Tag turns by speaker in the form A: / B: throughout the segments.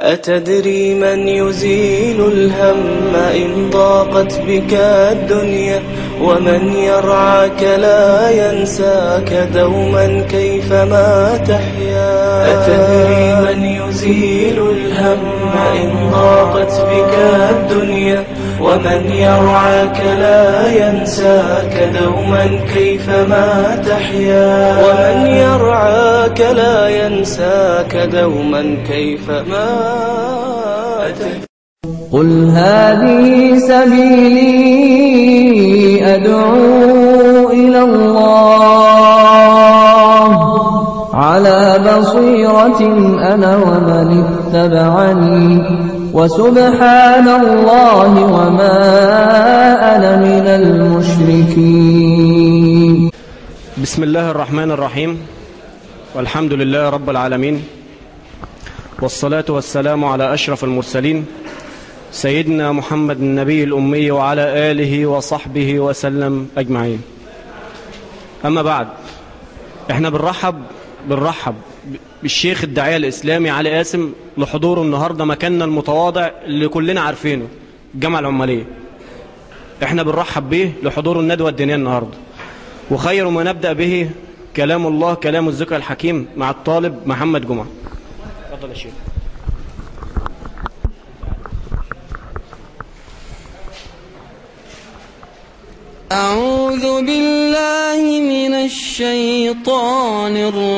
A: أتدري من يزيل الهم إن ضاقت بك الدنيا ومن يرعاك لا ينساك دوما كيفما تحيا أتدري من يزيل الهم إن ضاقت بك الدنيا ومن يرعاك لا ينساك دوما كيفما تحيا ومن يرعاك لا ينساك دوما كيفما تحيا
B: قل هذه سبيلي أدعو إلى الله على بصيرة أنا ومن اتبعني وسبحان الله وما أنا من المشركين
C: بسم الله الرحمن الرحيم والحمد لله رب العالمين والصلاة والسلام على أشرف المرسلين سيدنا محمد النبي الأمي وعلى آله وصحبه وسلم أجمعين أما بعد احنا بنرحب بنرحب بالشيخ الداعية الإسلامي علي قاسم لحضوره النهاردة مكاننا المتواضع اللي كلنا عارفينه الجامعة العمالية احنا بنرحب به لحضور الندوة الدينية النهاردة وخير ما نبدأ به كلام الله كلام الذكر الحكيم مع الطالب محمد جمعة تفضل يا شيخ
D: أعوذ بالله من الشيطان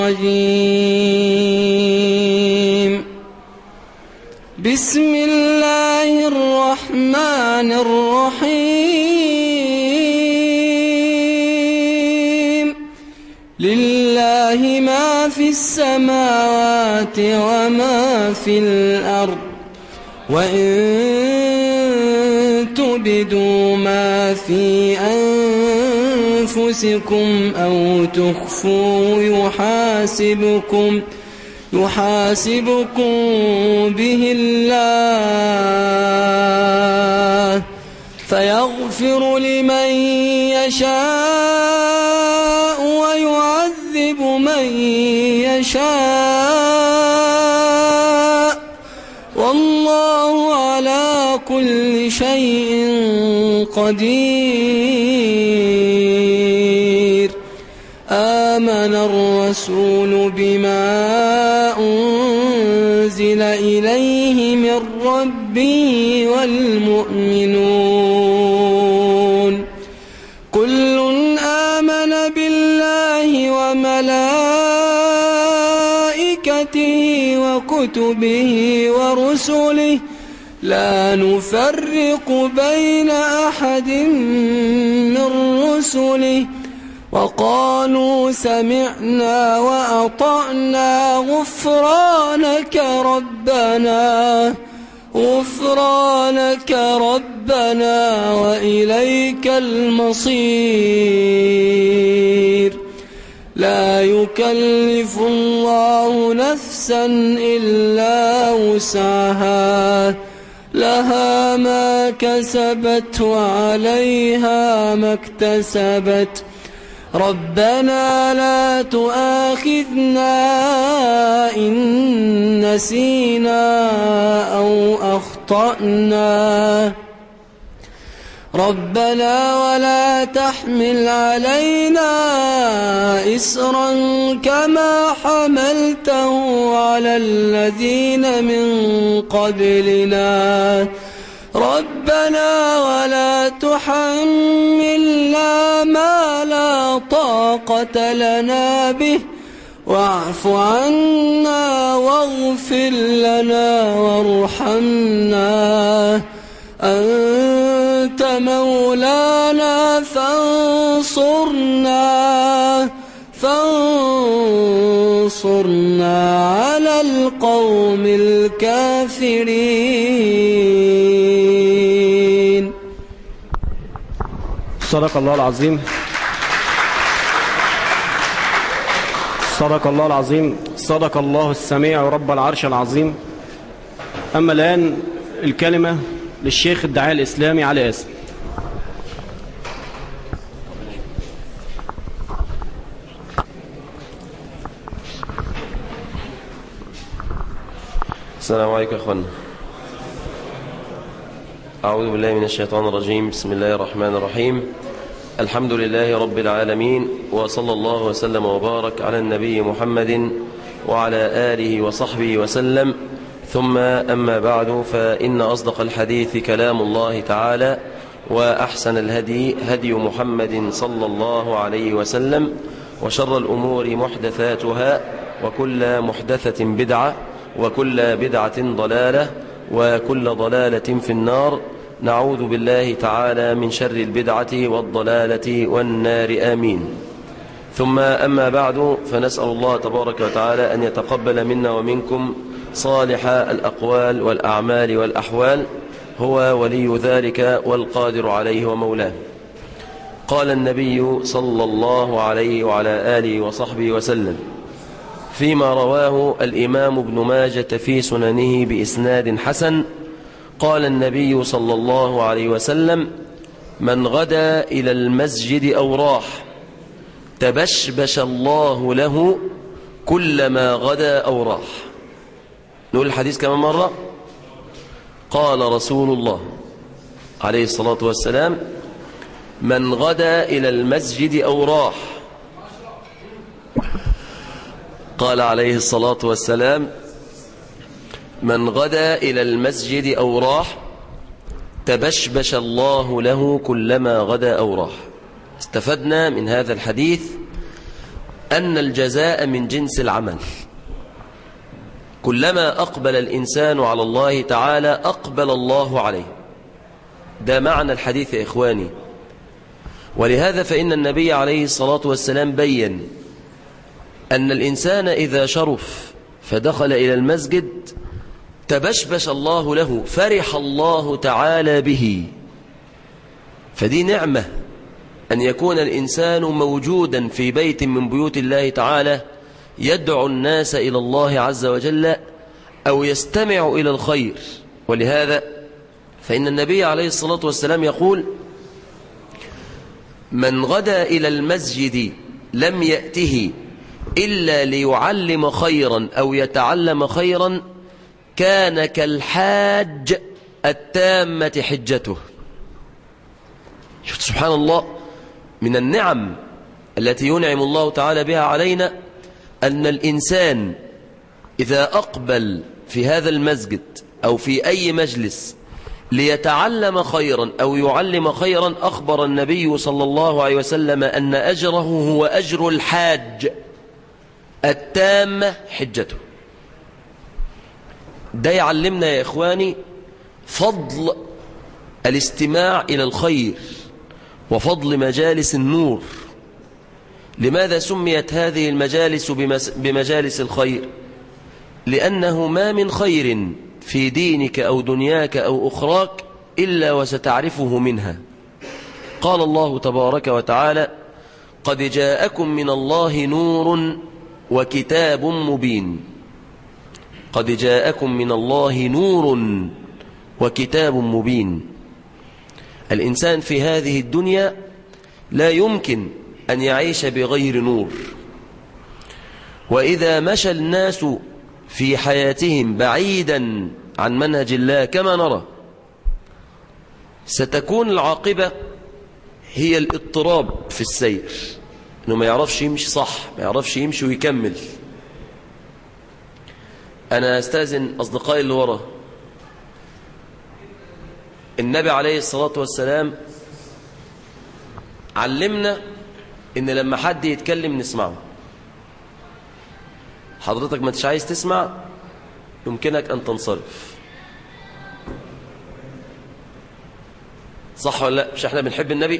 D: الرجيم بسم الله الرحمن الرحيم لله ما في السماوات وما في الأرض وإن تبدوا ما في أنفسكم أو تخفوا يحاسبكم يحاسبكم به الله فيغفر لمن يشاء ويعذب من يشاء والله على كل شيء قدير آمن الرسول بما أنزل إليه من ربه والمؤمنون كل آمن بالله وملائكته وكتبه ورسله لا نفرق بين أحد من رسله وقالوا سمعنا وأطعنا غفرانك ربنا غفرانك ربنا وإليك المصير لا يكلف الله نفسا إلا وسعها لها ما كسبت وعليها ما اكتسبت ربنا لا تؤاخذنا إن نسينا أو أخطأنا ربنا ولا تحمل علينا إسرا كما حملته على الذين من قبلنا ربنا ولا تحملنا ما لا طاقة لنا به واعف عنا واغفر لنا وارحمنا أنت مولانا فانصرنا فانصرنا على القوم الكافرين
C: صدق الله العظيم صدق الله العظيم صدق الله السميع رب العرش العظيم أما الآن الكلمة للشيخ الداعية الإسلامي علي قاسم
E: السلام عليكم يا اخوانا أعوذ بالله من الشيطان الرجيم بسم الله الرحمن الرحيم الحمد لله رب العالمين وصلى الله وسلم وبارك على النبي محمد وعلى آله وصحبه وسلم ثم أما بعد فإن أصدق الحديث كلام الله تعالى وأحسن الهدي هدي محمد صلى الله عليه وسلم وشر الأمور محدثاتها وكل محدثة بدعة وكل بدعة ضلالة وكل ضلالة في النار نعوذ بالله تعالى من شر البدعة والضلالة والنار آمين ثم أما بعد فنسأل الله تبارك وتعالى أن يتقبل منا ومنكم صالح الأقوال والأعمال والأحوال هو ولي ذلك والقادر عليه ومولاه قال النبي صلى الله عليه وعلى آله وصحبه وسلم فيما رواه الإمام ابن ماجة في سننه بإسناد حسن قال النبي صلى الله عليه وسلم من غدا إلى المسجد أو راح تبشبش الله له كلما غدا أو راح نقول الحديث كمان مرة قال رسول الله عليه الصلاة والسلام من غدا إلى المسجد أو راح قال عليه الصلاة والسلام من غدا إلى المسجد أو راح تبشبش الله له كلما غدا أو راح استفدنا من هذا الحديث أن الجزاء من جنس العمل كلما أقبل الإنسان على الله تعالى أقبل الله عليه ده معنى الحديث يا إخواني ولهذا فإن النبي عليه الصلاة والسلام بين أن الإنسان إذا شرف فدخل إلى المسجد تبشبش الله له فرح الله تعالى به فدي نعمة أن يكون الإنسان موجودا في بيت من بيوت الله تعالى يدعو الناس إلى الله عز وجل أو يستمع إلى الخير ولهذا فإن النبي عليه الصلاة والسلام يقول من غدا إلى المسجد لم يأته إلا ليعلم خيرا أو يتعلم خيرا كان كالحاج التامة حجته شفت سبحان الله من النعم التي ينعم الله تعالى بها علينا أن الإنسان إذا أقبل في هذا المسجد أو في أي مجلس ليتعلم خيرا أو يعلم خيرا أخبر النبي صلى الله عليه وسلم أن أجره هو أجر الحاج التامة حجته ده يعلمنا يا إخواني فضل الاستماع إلى الخير وفضل مجالس النور لماذا سميت هذه المجالس بمجالس الخير لأنه ما من خير في دينك أو دنياك أو أخراك إلا وستعرفه منها قال الله تبارك وتعالى قد جاءكم من الله نور وكتاب مبين قد جاءكم من الله نور وكتاب مبين الإنسان في هذه الدنيا لا يمكن أن يعيش بغير نور وإذا مشى الناس في حياتهم بعيدا عن منهج الله كما نرى ستكون العاقبة هي الاضطراب في السير انه ما يعرفش يمشي صح ما يعرفش يمشي ويكمل انا استاذن اصدقائي اللي ورا النبي عليه الصلاة والسلام علمنا ان لما حد يتكلم نسمعه حضرتك ما تش عايز تسمع يمكنك ان تنصرف صح ولا لا مش احنا بنحب النبي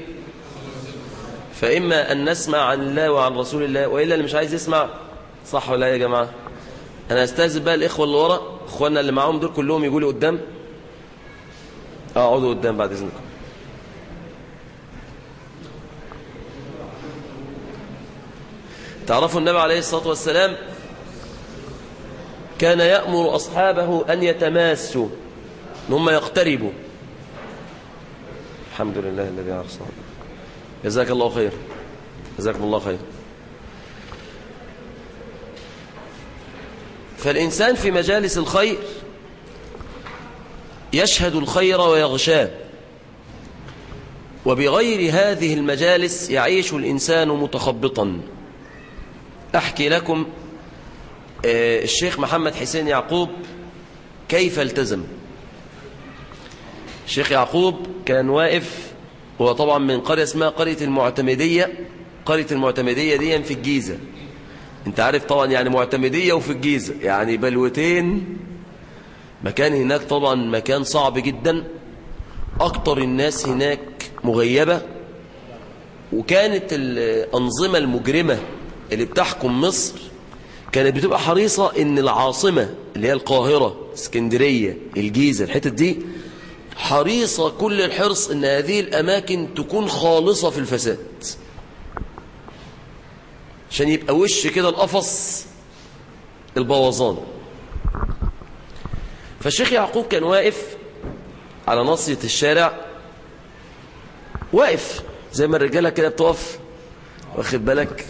E: فإما أن نسمع عن الله وعن رسول الله وإلا اللي مش عايز يسمع صح ولا يا جماعة أنا أستاذن بقى الإخوة اللي ورا إخواننا اللي معاهم دول كلهم يقولوا قدام اقعدوا قدام بعد إذنكم تعرفوا النبي عليه الصلاة والسلام كان يأمر أصحابه أن يتماسوا أن هم يقتربوا الحمد لله الذي أرسل جزاك الله خير جزاكم الله خير فالإنسان في مجالس الخير يشهد الخير ويغشاه وبغير هذه المجالس يعيش الإنسان متخبطا أحكي لكم آه، الشيخ محمد حسين يعقوب كيف التزم الشيخ يعقوب كان واقف هو طبعا من قرية اسمها قرية المعتمدية قرية المعتمدية دي في الجيزة انت عارف طبعا يعني معتمدية وفي الجيزة يعني بلوتين مكان هناك طبعا مكان صعب جدا أكتر الناس هناك مغيبة وكانت الأنظمة المجرمة اللي بتحكم مصر كانت بتبقى حريصة ان العاصمة اللي هي القاهرة اسكندرية الجيزة الحتت دي حريصة كل الحرص ان هذه الاماكن تكون خالصة في الفساد عشان يبقى وش كده القفص البوظان فالشيخ يعقوب كان واقف على ناصية الشارع واقف زي ما الرجالة كده بتقف واخد بالك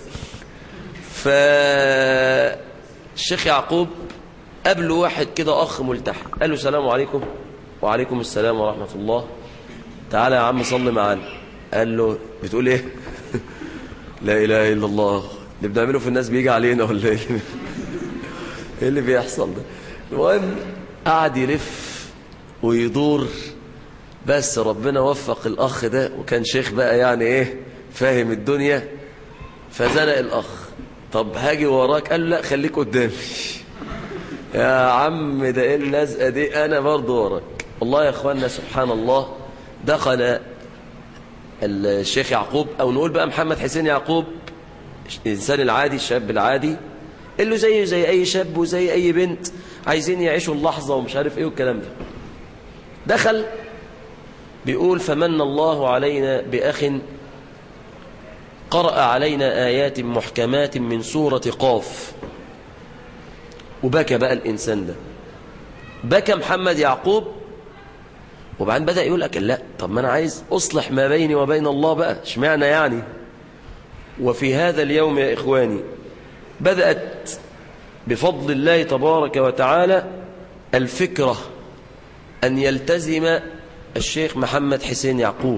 E: فالشيخ يعقوب قابله واحد كده أخ ملتحي قال له السلام عليكم وعليكم السلام ورحمة الله تعالى يا عم صلي معانا قال له بتقول ايه لا إله إلا الله اللي بنعمله في الناس بيجي علينا ولا ايه ايه اللي بيحصل ده المهم قعد يلف ويدور بس ربنا وفق الأخ ده وكان شيخ بقى يعني ايه فاهم الدنيا فزنق الأخ طب هاجي وراك قال له لا خليك قدامي يا عم ده ايه اللزقه دي انا برضه وراك والله يا اخوانا سبحان الله دخل الشيخ يعقوب او نقول بقى محمد حسين يعقوب الانسان العادي الشاب العادي اللي زيه زي اي شاب وزي اي بنت عايزين يعيشوا اللحظه ومش عارف ايه والكلام ده دخل بيقول فمن الله علينا باخ قرأ علينا آيات محكمات من سورة قاف وبكى بقى الإنسان ده بكى محمد يعقوب وبعدين بدأ يقول لك لا طب ما أنا عايز أصلح ما بيني وبين الله بقى اشمعنى يعني وفي هذا اليوم يا إخواني بدأت بفضل الله تبارك وتعالى الفكرة أن يلتزم الشيخ محمد حسين يعقوب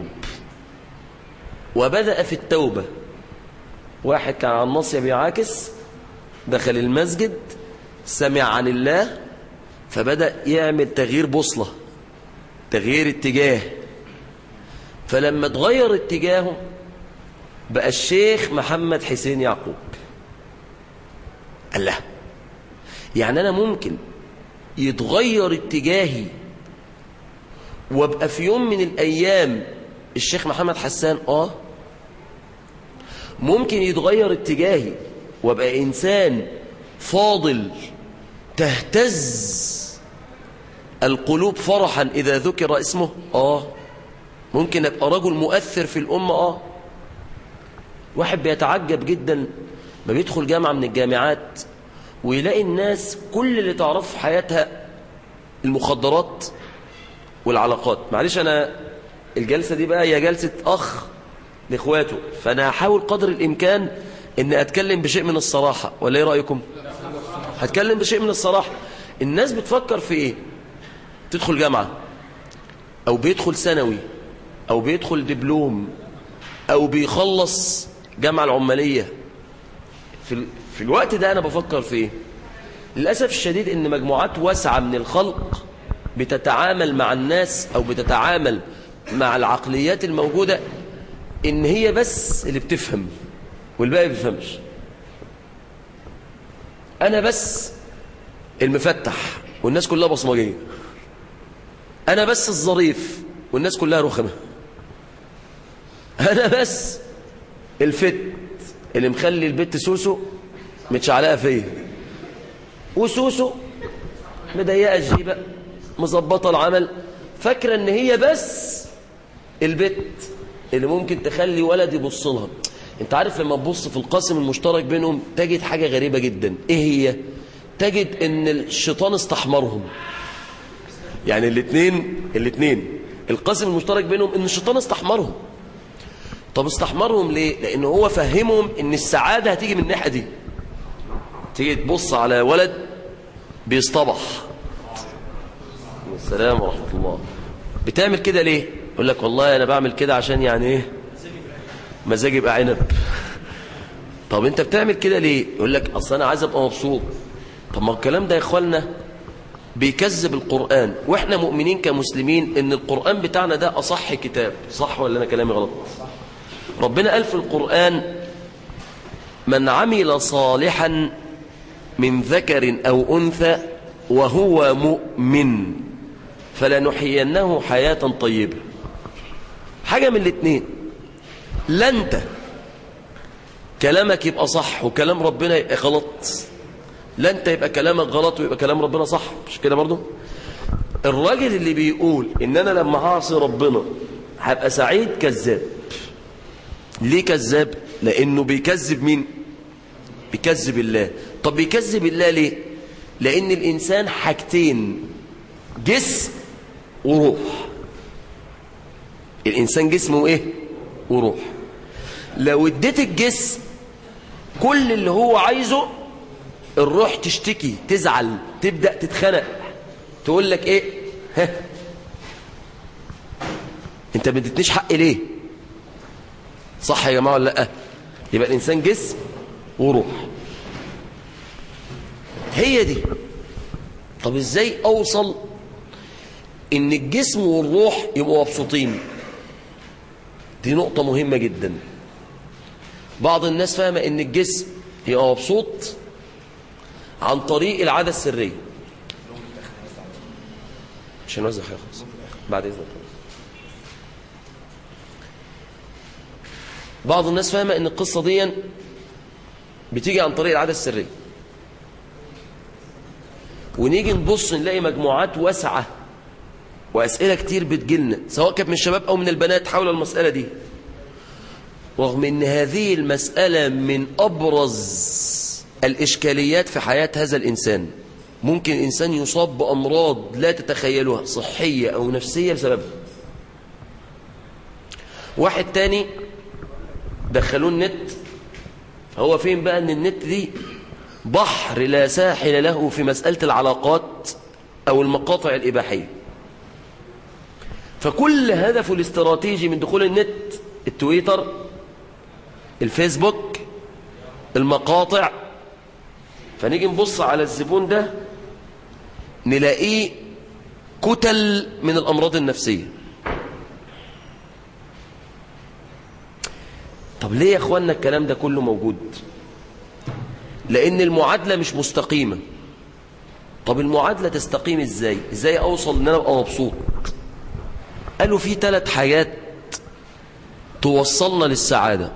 E: وبدأ في التوبة واحد كان على النصية بيعاكس دخل المسجد سمع عن الله فبدأ يعمل تغيير بوصلة تغيير اتجاه فلما تغير اتجاهه بقى الشيخ محمد حسين يعقوب قال له يعني أنا ممكن يتغير اتجاهي وابقى في يوم من الأيام الشيخ محمد حسان آه ممكن يتغير اتجاهي وابقى إنسان فاضل تهتز القلوب فرحا إذا ذكر اسمه آه ممكن أبقى رجل مؤثر في الأمة آه واحد بيتعجب جدا ما بيدخل جامعة من الجامعات ويلاقي الناس كل اللي تعرفه في حياتها المخدرات والعلاقات معلش أنا الجلسة دي بقى هي جلسة أخ لإخواته فأنا هحاول قدر الإمكان أن أتكلم بشيء من الصراحة ولا إيه رأيكم هتكلم بشيء من الصراحة الناس بتفكر في إيه تدخل جامعة أو بيدخل ثانوي أو بيدخل دبلوم أو بيخلص جامعة العمالية في, في الوقت ده أنا بفكر في إيه للأسف الشديد أن مجموعات واسعة من الخلق بتتعامل مع الناس أو بتتعامل مع العقليات الموجودة ان هي بس اللي بتفهم والباقي بيفهمش انا بس المفتح والناس كلها بصمجيه انا بس الظريف والناس كلها رخمه انا بس الفت اللي مخلي البت سوسو متشعلقه فيا وسوسو مضيقه الجيبه مظبطه العمل فاكره ان هي بس البت اللي ممكن تخلي ولد يبص لها انت عارف لما تبص في القاسم المشترك بينهم تجد حاجة غريبة جدا ايه هي تجد ان الشيطان استحمرهم يعني الاثنين الاثنين القاسم المشترك بينهم ان الشيطان استحمرهم طب استحمرهم ليه لان هو فهمهم ان السعادة هتيجي من الناحية دي تيجي تبص على ولد بيصطبح السلام ورحمة الله بتعمل كده ليه يقول لك والله أنا بعمل كده عشان يعني إيه مزاجي يبقى عنب طب أنت بتعمل كده ليه يقول لك أصل أنا عايز أبقى مبسوط طب ما الكلام ده يا إخواننا بيكذب القرآن وإحنا مؤمنين كمسلمين إن القرآن بتاعنا ده أصح كتاب صح ولا أنا كلامي غلط ربنا قال في القرآن من عمل صالحا من ذكر أو أنثى وهو مؤمن فلنحيينه حياة طيبة حاجة من الاثنين لا انت كلامك يبقى صح وكلام ربنا يبقى غلط لا انت يبقى كلامك غلط ويبقى كلام ربنا صح مش كده برضو الراجل اللي بيقول ان انا لما هعصي ربنا هبقى سعيد كذاب ليه كذاب لانه بيكذب مين بيكذب الله طب بيكذب الله ليه لان الانسان حاجتين جسم وروح الانسان جسمه ايه وروح لو اديت الجسم كل اللي هو عايزه الروح تشتكي تزعل تبدأ تتخنق تقول لك ايه ها انت ما اديتنيش حقي ليه صح يا جماعه ولا لا يبقى الانسان جسم وروح هي دي طب ازاي اوصل ان الجسم والروح يبقوا مبسوطين دي نقطة مهمة جدا بعض الناس فاهمة ان الجسم يبقى مبسوط عن طريق العادة السرية مش هنوزع حاجة خالص بعد اذنك بعض الناس فاهمة ان القصة دي بتيجي عن طريق العادة السرية ونيجي نبص نلاقي مجموعات واسعة وأسئلة كتير بتجيلنا سواء كانت من الشباب أو من البنات حول المسألة دي رغم أن هذه المسألة من أبرز الإشكاليات في حياة هذا الإنسان ممكن الإنسان يصاب بأمراض لا تتخيلها صحية أو نفسية بسببها واحد تاني دخلوه النت هو فين بقى أن النت دي بحر لا ساحل له في مسألة العلاقات أو المقاطع الإباحية فكل هدفه الاستراتيجي من دخول النت التويتر الفيسبوك المقاطع فنيجي نبص على الزبون ده نلاقيه كتل من الأمراض النفسية طب ليه يا اخوانا الكلام ده كله موجود لأن المعادلة مش مستقيمة طب المعادلة تستقيم ازاي ازاي اوصل ان انا ابقى مبسوط قالوا في ثلاث حاجات توصلنا للسعادة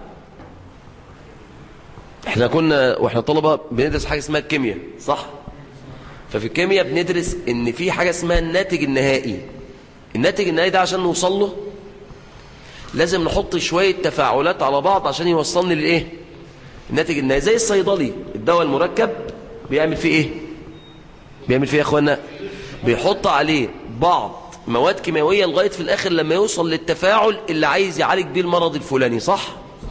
E: احنا كنا واحنا طلبة بندرس حاجة اسمها الكيمياء صح ففي الكيمياء بندرس ان في حاجة اسمها الناتج النهائي الناتج النهائي ده عشان نوصل له لازم نحط شوية تفاعلات على بعض عشان يوصلني للايه الناتج النهائي زي الصيدلي الدواء المركب بيعمل فيه ايه بيعمل فيه يا اخوانا بيحط عليه بعض مواد كيماوية لغاية في الآخر لما يوصل للتفاعل اللي عايز يعالج بيه المرض الفلاني صح؟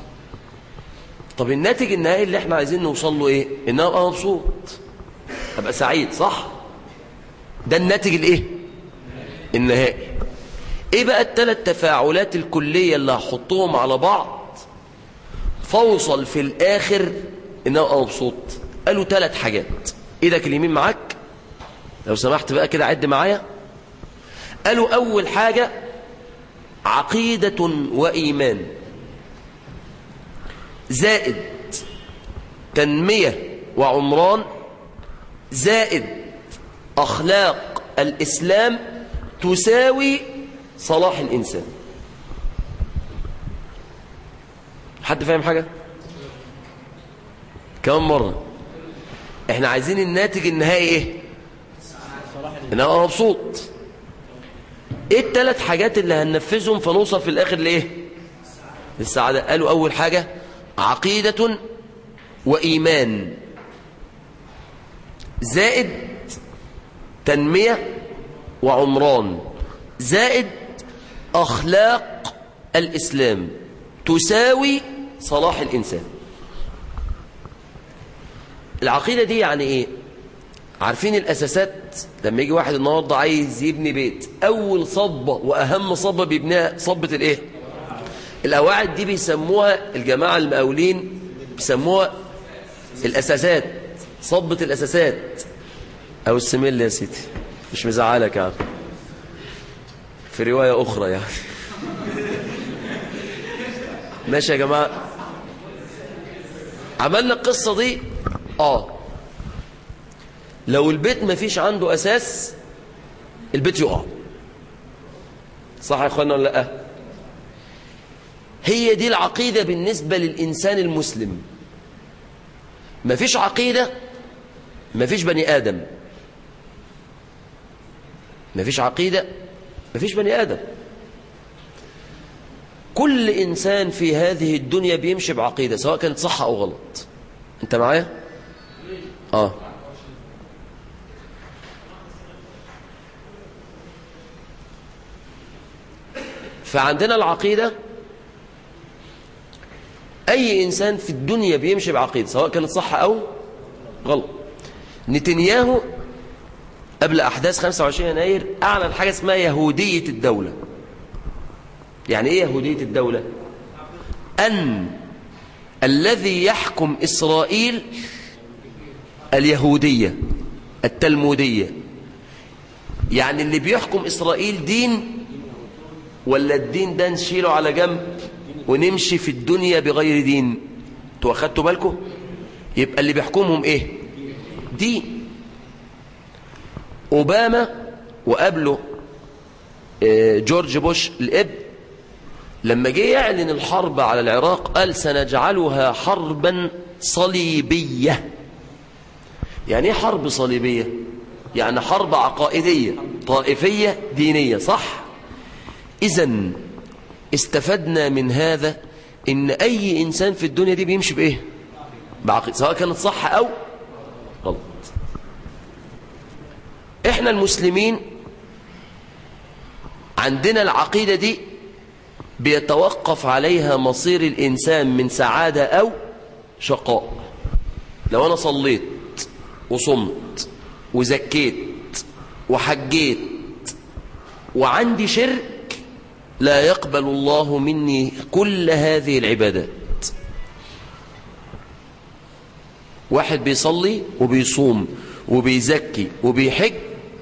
E: طب الناتج النهائي اللي احنا عايزين نوصل له ايه؟ ان انا ابقى مبسوط ابقى سعيد صح؟ ده الناتج الايه؟ النهائي ايه بقى الثلاث تفاعلات الكلية اللي هحطهم على بعض فوصل في الآخر ان انا ابقى مبسوط قالوا ثلاث حاجات ايدك اليمين معاك لو سمحت بقى كده عد معايا قالوا أول حاجة عقيدة وإيمان زائد تنمية وعمران زائد أخلاق الإسلام تساوي صلاح الإنسان حد فاهم حاجة؟ كمان مرة احنا عايزين الناتج النهائي ايه؟ ان انا مبسوط ايه الثلاث حاجات اللي هننفذهم فنوصل في الاخر لايه للسعادة قالوا اول حاجة عقيدة وايمان زائد تنمية وعمران زائد اخلاق الاسلام تساوي صلاح الانسان العقيدة دي يعني ايه عارفين الأساسات لما يجي واحد النهارده عايز يبني بيت أول صبة وأهم صبة بيبنيها صبة الإيه؟ القواعد دي بيسموها الجماعة المقاولين بيسموها الأساسات صبة الأساسات أو السميل يا سيدي مش مزعلك يعني في رواية أخرى يعني ماشي يا جماعة عملنا القصة دي آه لو البيت ما فيش عنده أساس البيت يقع صح يا اخوانا ولا لا هي دي العقيدة بالنسبة للإنسان المسلم ما فيش عقيدة ما فيش بني آدم ما فيش عقيدة ما فيش بني آدم كل إنسان في هذه الدنيا بيمشي بعقيدة سواء كانت صح أو غلط أنت معايا؟ آه فعندنا العقيدة أي إنسان في الدنيا بيمشي بعقيدة سواء كانت صح أو غلط نتنياهو قبل أحداث 25 يناير أعلن حاجة اسمها يهودية الدولة يعني إيه يهودية الدولة؟ أن الذي يحكم إسرائيل اليهودية التلمودية يعني اللي بيحكم إسرائيل دين ولا الدين ده نشيله على جنب ونمشي في الدنيا بغير دين انتوا اخدتوا بالكم يبقى اللي بيحكمهم ايه دين اوباما وقبله آه، جورج بوش الاب لما جه يعلن الحرب على العراق قال سنجعلها حربا صليبيه يعني ايه حرب صليبيه يعني حرب عقائديه طائفيه دينيه صح إذا استفدنا من هذا إن أي إنسان في الدنيا دي بيمشي بإيه؟ بعقيدة سواء كانت صح أو غلط إحنا المسلمين عندنا العقيدة دي بيتوقف عليها مصير الإنسان من سعادة أو شقاء لو أنا صليت وصمت وزكيت وحجيت وعندي شرك لا يقبل الله مني كل هذه العبادات واحد بيصلي وبيصوم وبيزكي وبيحج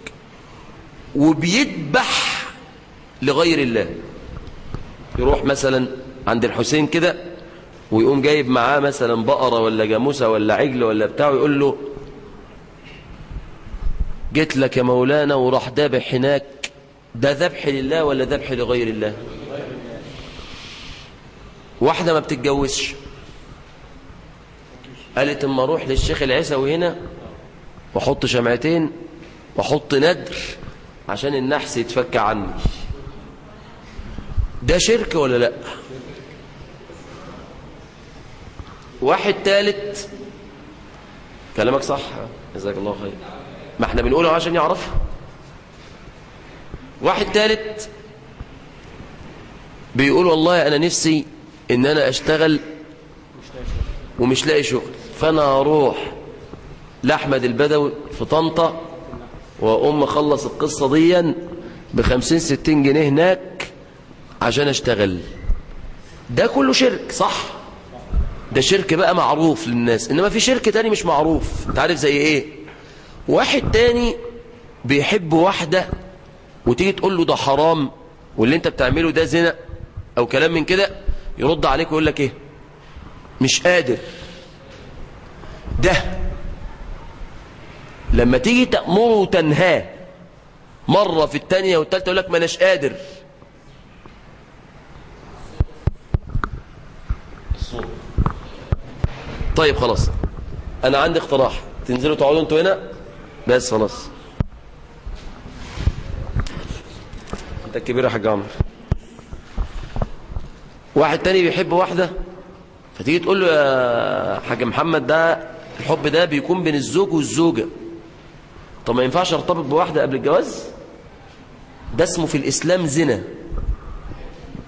E: وبيذبح لغير الله يروح مثلا عند الحسين كده ويقوم جايب معاه مثلا بقرة ولا جاموسة ولا عجل ولا بتاع ويقول له جيت لك يا مولانا وراح ذابح هناك ده ذبح لله ولا ذبح لغير الله واحدة ما بتتجوزش قالت اما اروح للشيخ العيسوي هنا واحط شمعتين واحط ندر عشان النحس يتفك عني ده شرك ولا لا واحد ثالث كلامك صح جزاك الله خير ما احنا بنقوله عشان يعرف واحد ثالث بيقول والله انا نفسي ان انا اشتغل ومش لاقي شغل فانا هروح لاحمد البدوي في طنطا واقوم اخلص القصه دي بخمسين ستين جنيه هناك عشان اشتغل ده كله شرك صح ده شرك بقى معروف للناس انما في شرك تاني مش معروف انت عارف زي ايه واحد تاني بيحب واحده وتيجي تقول له ده حرام واللي انت بتعمله ده زنا او كلام من كده يرد عليك ويقول لك ايه مش قادر ده لما تيجي تأمره وتنهاه مرة في التانية والتالتة يقول لك ما اناش قادر طيب خلاص انا عندي اقتراح تنزلوا تقعدوا انتوا هنا بس خلاص انت الكبير يا حاج عمرو واحد تاني بيحب واحدة فتيجي تقول له يا حاج محمد ده الحب ده بيكون بين الزوج والزوجة طب ما ينفعش ارتبط بواحدة قبل الجواز ده اسمه في الإسلام زنا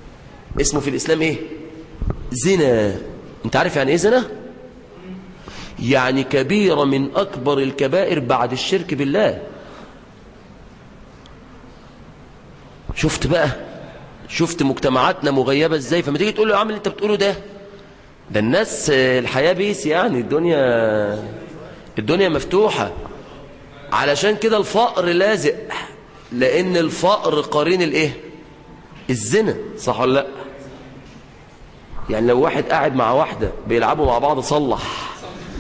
E: اسمه في الإسلام ايه زنا انت عارف يعني ايه زنا يعني كبيرة من أكبر الكبائر بعد الشرك بالله شفت بقى شفت مجتمعاتنا مغيبة ازاي فما تيجي تقول له يا عم اللي انت بتقوله ده ده الناس آه، الحياة بيس يعني الدنيا الدنيا مفتوحة علشان كده الفقر لازق لأن الفقر قرين الايه الزنا صح ولا لا يعني لو واحد قاعد مع واحدة بيلعبوا مع بعض صلح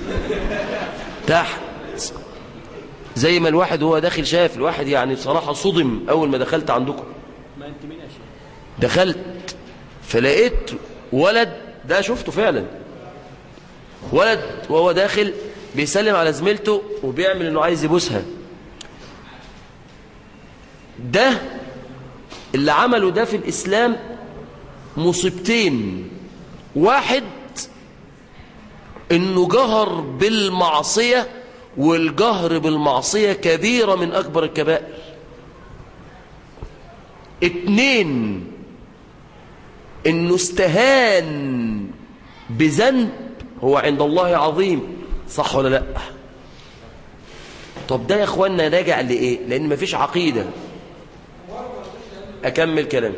E: تحت زي ما الواحد وهو داخل شاف الواحد يعني بصراحة صدم أول ما دخلت عندكم دخلت فلقيت ولد ده شفته فعلا ولد وهو داخل بيسلم على زميلته وبيعمل انه عايز يبوسها ده اللي عمله ده في الإسلام مصيبتين واحد انه جهر بالمعصية والجهر بالمعصية كبيرة من أكبر الكبائر اتنين انه استهان بذنب هو عند الله عظيم صح ولا لا طب ده يا اخوانا راجع لايه لان مفيش عقيدة اكمل كلامي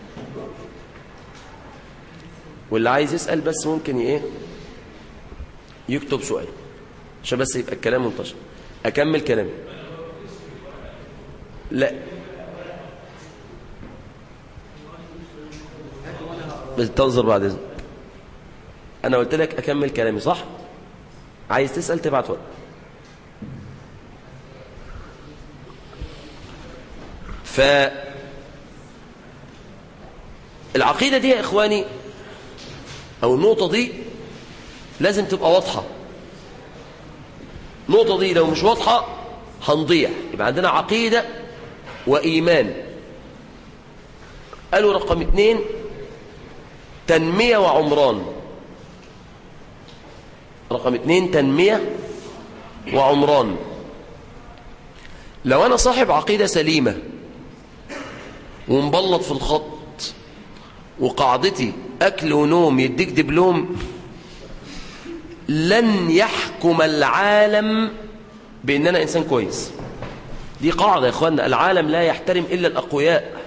E: واللي عايز يسأل بس ممكن ايه يكتب سؤال عشان بس يبقى الكلام منتشر اكمل كلامي لا بس تنظر بعد اذنك انا قلت لك اكمل كلامي صح عايز تسأل تبعت ورق ف العقيدة دي يا إخواني أو النقطة دي لازم تبقى واضحة النقطة دي لو مش واضحة هنضيع يبقى عندنا عقيدة وإيمان قالوا رقم اتنين تنمية وعمران رقم اتنين تنمية وعمران لو أنا صاحب عقيدة سليمة ومبلط في الخط وقاعدتي أكل ونوم يديك دبلوم لن يحكم العالم بأن أنا إنسان كويس دي قاعدة يا إخوانا العالم لا يحترم إلا الأقوياء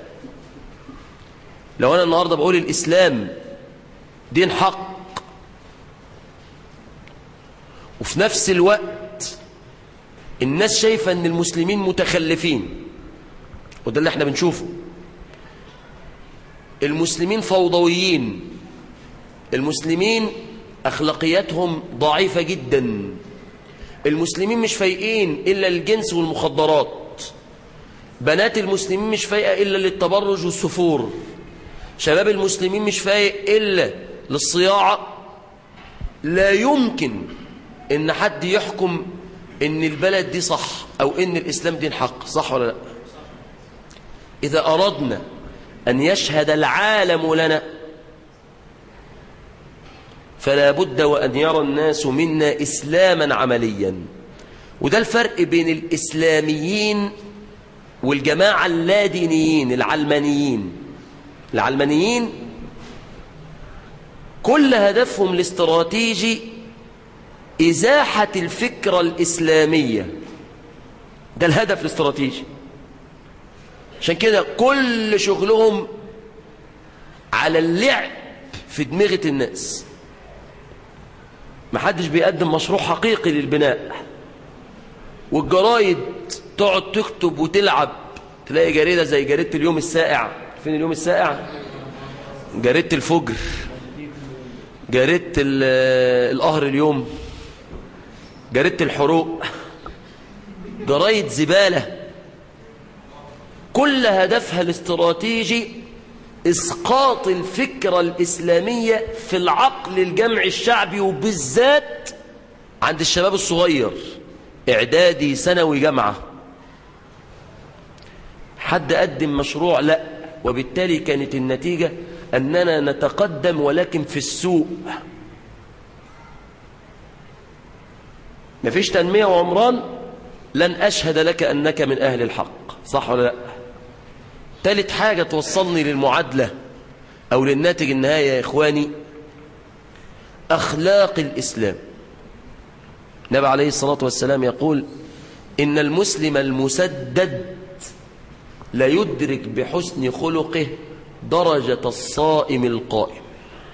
E: لو أنا النهاردة بقول الإسلام دين حق وفي نفس الوقت الناس شايفة أن المسلمين متخلفين وده اللي احنا بنشوفه المسلمين فوضويين المسلمين أخلاقياتهم ضعيفة جدا المسلمين مش فايقين إلا الجنس والمخدرات بنات المسلمين مش فايقة إلا للتبرج والسفور شباب المسلمين مش فايق إلا للصياعة لا يمكن إن حد يحكم إن البلد دي صح أو إن الإسلام دين حق صح ولا لا إذا أردنا أن يشهد العالم لنا فلا بد وأن يرى الناس منا إسلاما عمليا وده الفرق بين الإسلاميين والجماعة اللادينيين العلمانيين العلمانيين كل هدفهم الاستراتيجي إزاحة الفكرة الإسلامية ده الهدف الاستراتيجي عشان كده كل شغلهم على اللعب في دماغة الناس محدش بيقدم مشروع حقيقي للبناء والجرايد تقعد تكتب وتلعب تلاقي جريدة زي جريدة اليوم السائع فين اليوم السائع جريدة الفجر جريدة القهر اليوم جريدة الحروق جرايد زبالة كل هدفها الاستراتيجي إسقاط الفكرة الإسلامية في العقل الجمعي الشعبي وبالذات عند الشباب الصغير إعدادي ثانوي جامعة حد قدم مشروع لا وبالتالي كانت النتيجة أننا نتقدم ولكن في السوق مفيش تنمية وعمران لن أشهد لك أنك من أهل الحق صح ولا لا تالت حاجة توصلني للمعادلة أو للناتج النهاية يا إخواني أخلاق الإسلام النبي عليه الصلاة والسلام يقول إن المسلم المسدد لا يدرك بحسن خلقه درجة الصائم القائم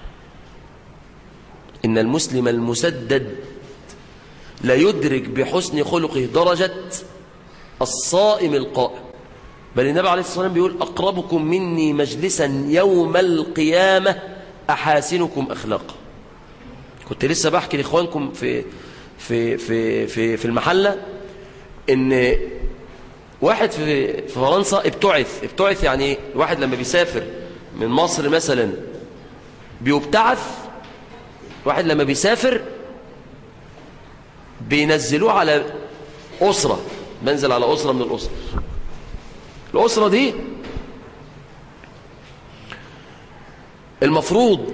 E: إن المسلم المسدد لا يدرك بحسن خلقه درجة الصائم القائم بل النبي عليه الصلاة والسلام بيقول أقربكم مني مجلسا يوم القيامة أحاسنكم أخلاقا كنت لسه بحكي لإخوانكم في في في في في المحلة إن واحد في في فرنسا ابتعث ابتعث يعني ايه واحد لما بيسافر من مصر مثلا بيبتعث واحد لما بيسافر بينزلوه على أسرة بنزل على أسرة من الأسر الأسرة دي المفروض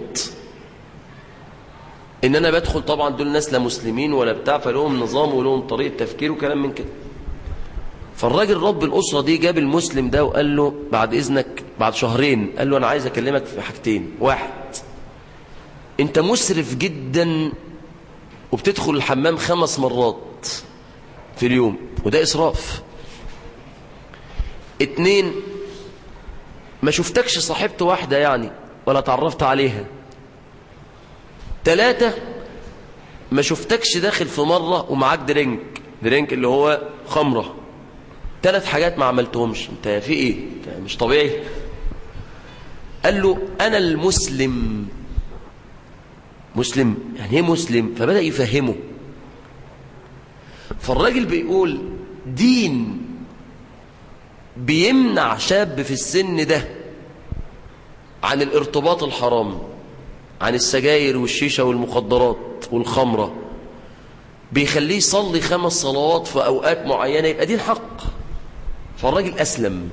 E: ان انا بدخل طبعا دول ناس لا مسلمين ولا بتاع فلهم نظام ولهم طريقه تفكير وكلام من كده فالراجل رب الاسره دي جاب المسلم ده وقال له بعد اذنك بعد شهرين قال له انا عايز اكلمك في حاجتين واحد انت مسرف جدا وبتدخل الحمام خمس مرات في اليوم وده اسراف اتنين ما شفتكش صاحبت واحده يعني ولا تعرفت عليها ثلاثة ما شفتكش داخل في مرة ومعاك درينك درينك اللي هو خمرة ثلاث حاجات ما عملتهمش انت في ايه انت مش طبيعي قال له انا المسلم مسلم يعني ايه مسلم فبدأ يفهمه فالراجل بيقول دين بيمنع شاب في السن ده عن الارتباط الحرام عن السجاير والشيشة والمخدرات والخمرة بيخليه يصلي خمس صلوات في أوقات معينة يبقى دين حق فالراجل أسلم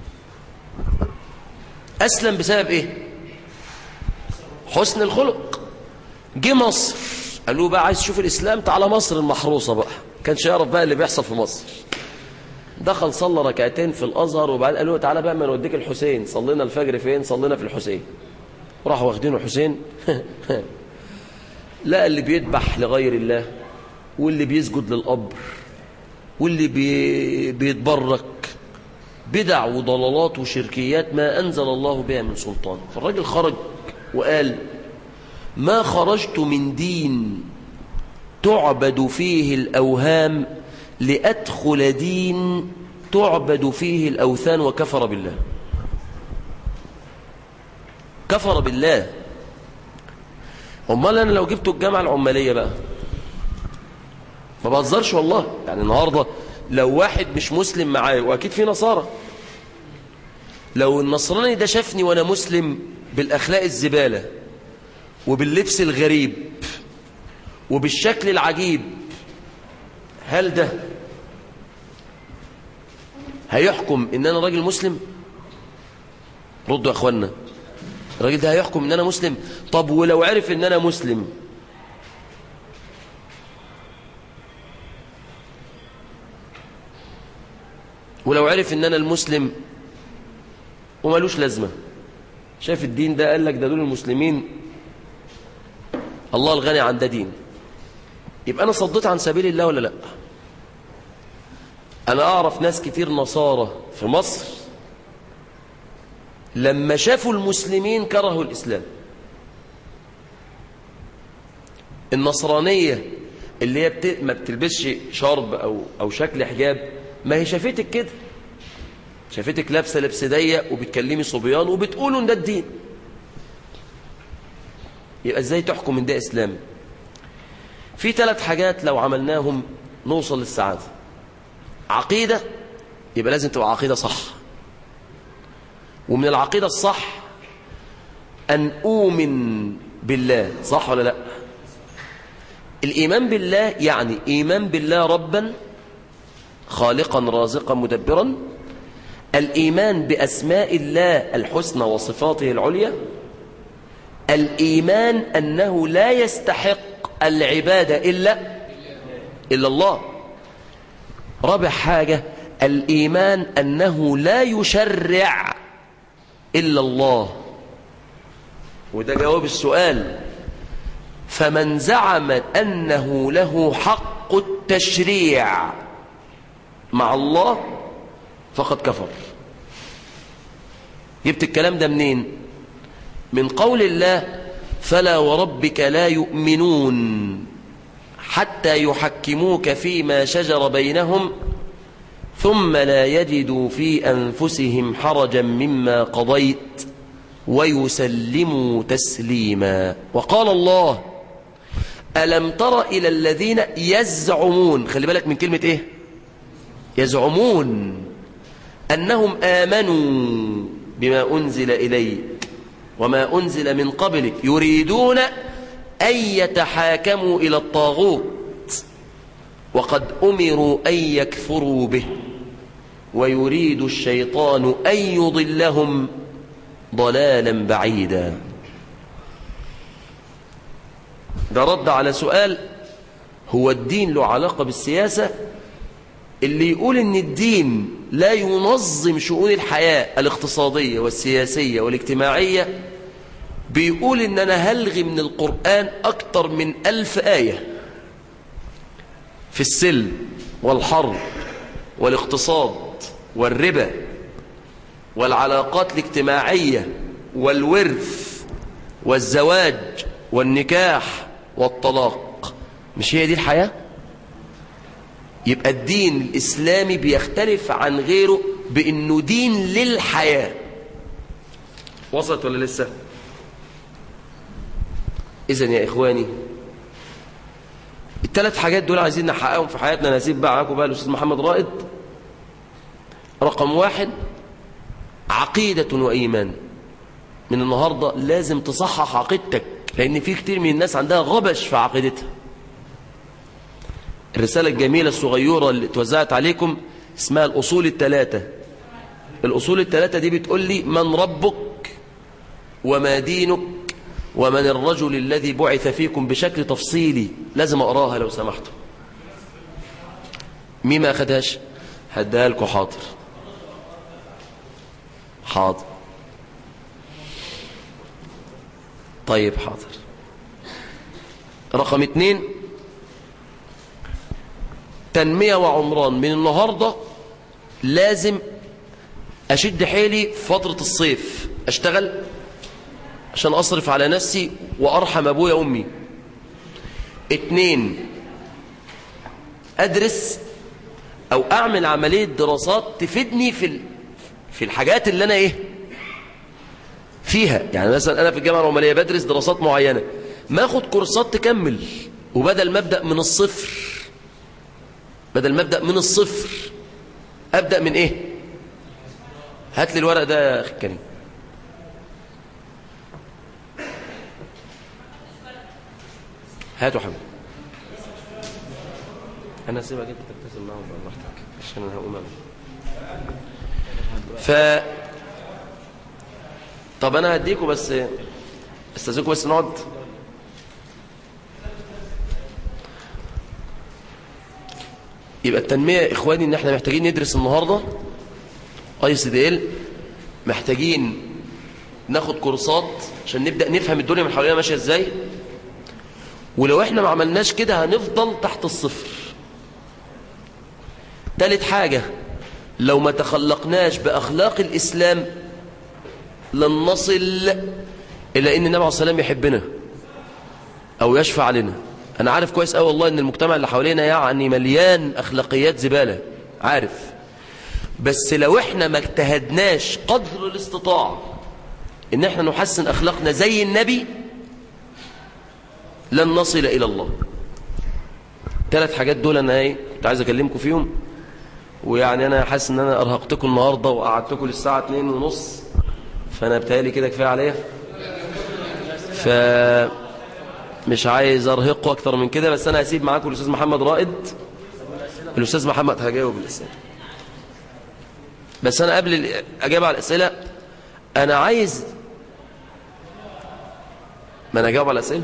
E: أسلم بسبب إيه حسن الخلق جه مصر قالوا بقى عايز تشوف الإسلام تعالى مصر المحروسة بقى كانش يعرف بقى اللي بيحصل في مصر دخل صلى ركعتين في الأزهر وبعدين قالوا له تعالى بقى ما نوديك الحسين صلينا الفجر فين صلينا في الحسين راحوا واخدينه حسين لا اللي بيذبح لغير الله واللي بيسجد للقبر واللي بي بيتبرك بدع وضلالات وشركيات ما أنزل الله بها من سلطان فالراجل خرج وقال ما خرجت من دين تعبد فيه الأوهام لأدخل دين تعبد فيه الأوثان وكفر بالله كفر بالله امال انا لو جبته الجامعه العماليه بقى ما بهزرش والله يعني النهارده لو واحد مش مسلم معايا واكيد في نصارى لو النصراني ده شافني وانا مسلم بالاخلاق الزباله وباللبس الغريب وبالشكل العجيب هل ده هيحكم ان انا راجل مسلم ردوا يا اخوانا الراجل ده هيحكم ان انا مسلم طب ولو عرف ان انا مسلم ولو عرف ان انا المسلم ومالوش لازمه شايف الدين ده قال لك ده دول المسلمين الله الغني عن ده دين يبقى انا صديت عن سبيل الله ولا لا انا اعرف ناس كتير نصارى في مصر لما شافوا المسلمين كرهوا الإسلام النصرانية اللي هي بت... ما بتلبسش شرب أو, أو شكل حجاب ما هي شافتك كده شافتك لابسة لبس ضيق وبتكلمي صبيان وبتقولوا ان ده الدين يبقى ازاي تحكم ان ده اسلام في ثلاث حاجات لو عملناهم نوصل للسعادة عقيدة يبقى لازم تبقى عقيدة صح ومن العقيدة الصح أن أؤمن بالله صح ولا لا الإيمان بالله يعني إيمان بالله ربا خالقا رازقا مدبرا الإيمان بأسماء الله الحسنى وصفاته العليا الإيمان أنه لا يستحق العبادة إلا إلا الله رابع حاجة الإيمان أنه لا يشرع إلا الله وده جواب السؤال فمن زعم أنه له حق حق التشريع مع الله فقد كفر جبت الكلام ده منين من قول الله فلا وربك لا يؤمنون حتى يحكموك فيما شجر بينهم ثم لا يجدوا في أنفسهم حرجا مما قضيت ويسلموا تسليما وقال الله ألم تر إلى الذين يزعمون خلي بالك من كلمة إيه يزعمون أنهم آمنوا بما أنزل إليك وما أنزل من قبلك يريدون أن يتحاكموا إلى الطاغوت وقد أمروا أن يكفروا به ويريد الشيطان أن يضلهم ضلالا بعيدا ده رد على سؤال هو الدين له علاقة بالسياسة اللي يقول ان الدين لا ينظم شؤون الحياة الاقتصادية والسياسية والاجتماعية بيقول ان انا هلغي من القرآن اكتر من الف آية في السلم والحرب والاقتصاد والربا والعلاقات الاجتماعية والورث والزواج والنكاح والطلاق مش هي دي الحياة يبقى الدين الإسلامي بيختلف عن غيره بأنه دين للحياة وصلت ولا لسه إذن يا إخواني الثلاث حاجات دول عايزين نحققهم في حياتنا انا هسيب بقى معاكم بقى الاستاذ محمد رائد رقم واحد عقيدة وإيمان من النهاردة لازم تصحح عقيدتك لأن في كتير من الناس عندها غبش في عقيدتها الرسالة الجميلة الصغيرة اللي اتوزعت عليكم اسمها الأصول الثلاثة الأصول الثلاثة دي بتقول لي من ربك وما دينك ومن الرجل الذي بعث فيكم بشكل تفصيلي لازم أقراها لو سمحتوا مين ما أخدهاش هديها لكم حاضر حاضر طيب حاضر رقم اتنين تنمية وعمران من النهاردة لازم أشد حيلي في فترة الصيف أشتغل عشان أصرف على نفسي وأرحم أبويا وأمي اتنين أدرس أو أعمل عملية دراسات تفيدني في ال... في الحاجات اللي أنا إيه فيها يعني مثلا أنا في الجامعة العمالية بدرس دراسات معينة ما أخد كورسات تكمل وبدل ما أبدأ من الصفر بدل ما أبدأ من الصفر أبدأ من إيه هات لي الورق ده يا أخي كريم هاتوا حبيبي انا سيبك انت تبتسم معاهم بقى براحتك عشان انا هقوم أمشي. ف طب انا هديكوا بس استاذنكم بس نقعد يبقى التنميه يا اخواني ان احنا محتاجين ندرس النهارده اي سي دي ال محتاجين ناخد كورسات عشان نبدا نفهم الدنيا من حوالينا ماشيه ازاي ولو احنا ما عملناش كده هنفضل تحت الصفر تالت حاجة لو ما تخلقناش بأخلاق الإسلام لن نصل إلى أن النبي عليه السلام يحبنا أو يشفع علينا أنا عارف كويس أوي والله أن المجتمع اللي حوالينا يعني مليان أخلاقيات زبالة عارف بس لو احنا ما اجتهدناش قدر الاستطاعة ان احنا نحسن أخلاقنا زي النبي لن نصل إلى الله ثلاث حاجات دول أنا ايه كنت عايز أكلمكم فيهم ويعني أنا حاسس إن أنا أرهقتكم النهاردة وقعدتكم للساعة اتنين ونص فأنا بتهيألي كده كفاية عليا ف مش عايز أرهقكم أكتر من كده بس أنا هسيب معاكم الأستاذ محمد رائد الأستاذ محمد هجاوب الأسئلة بس أنا قبل أجاب على الأسئلة أنا عايز ما أنا أجاوب على الأسئلة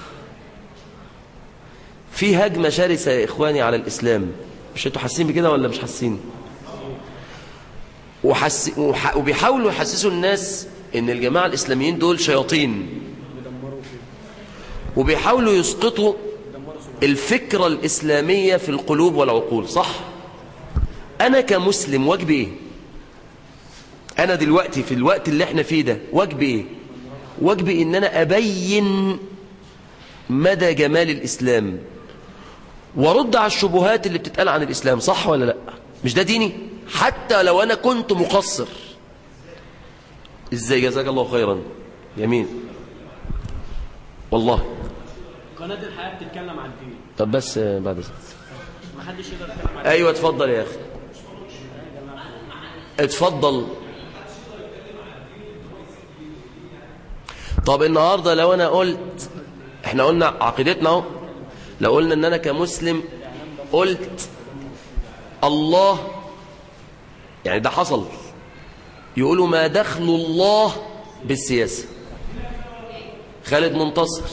E: في هجمة شرسة يا إخواني على الإسلام مش انتوا حاسين بكده ولا مش حاسين وحس... وح... وبيحاولوا يحسسوا الناس ان الجماعة الإسلاميين دول شياطين وبيحاولوا يسقطوا الفكرة الإسلامية في القلوب والعقول صح أنا كمسلم واجبي إيه أنا دلوقتي في الوقت اللي احنا فيه ده واجبي إيه واجبي إن أنا أبين مدى جمال الإسلام ورد على الشبهات اللي بتتقال عن الإسلام صح ولا لا مش ده ديني حتى لو أنا كنت مقصر إزاي جزاك الله خيرا يمين والله
C: قناة الحياة بتتكلم عن الدين
E: طب بس آه، بعد إذنك.
C: ما حدش يقدر يتكلم عن
E: ايوه اتفضل يا اخي اتفضل طب النهارده لو انا قلت احنا قلنا عقيدتنا اهو لو قلنا ان انا كمسلم قلت الله يعني ده حصل يقولوا ما دخل الله بالسياسه خالد منتصر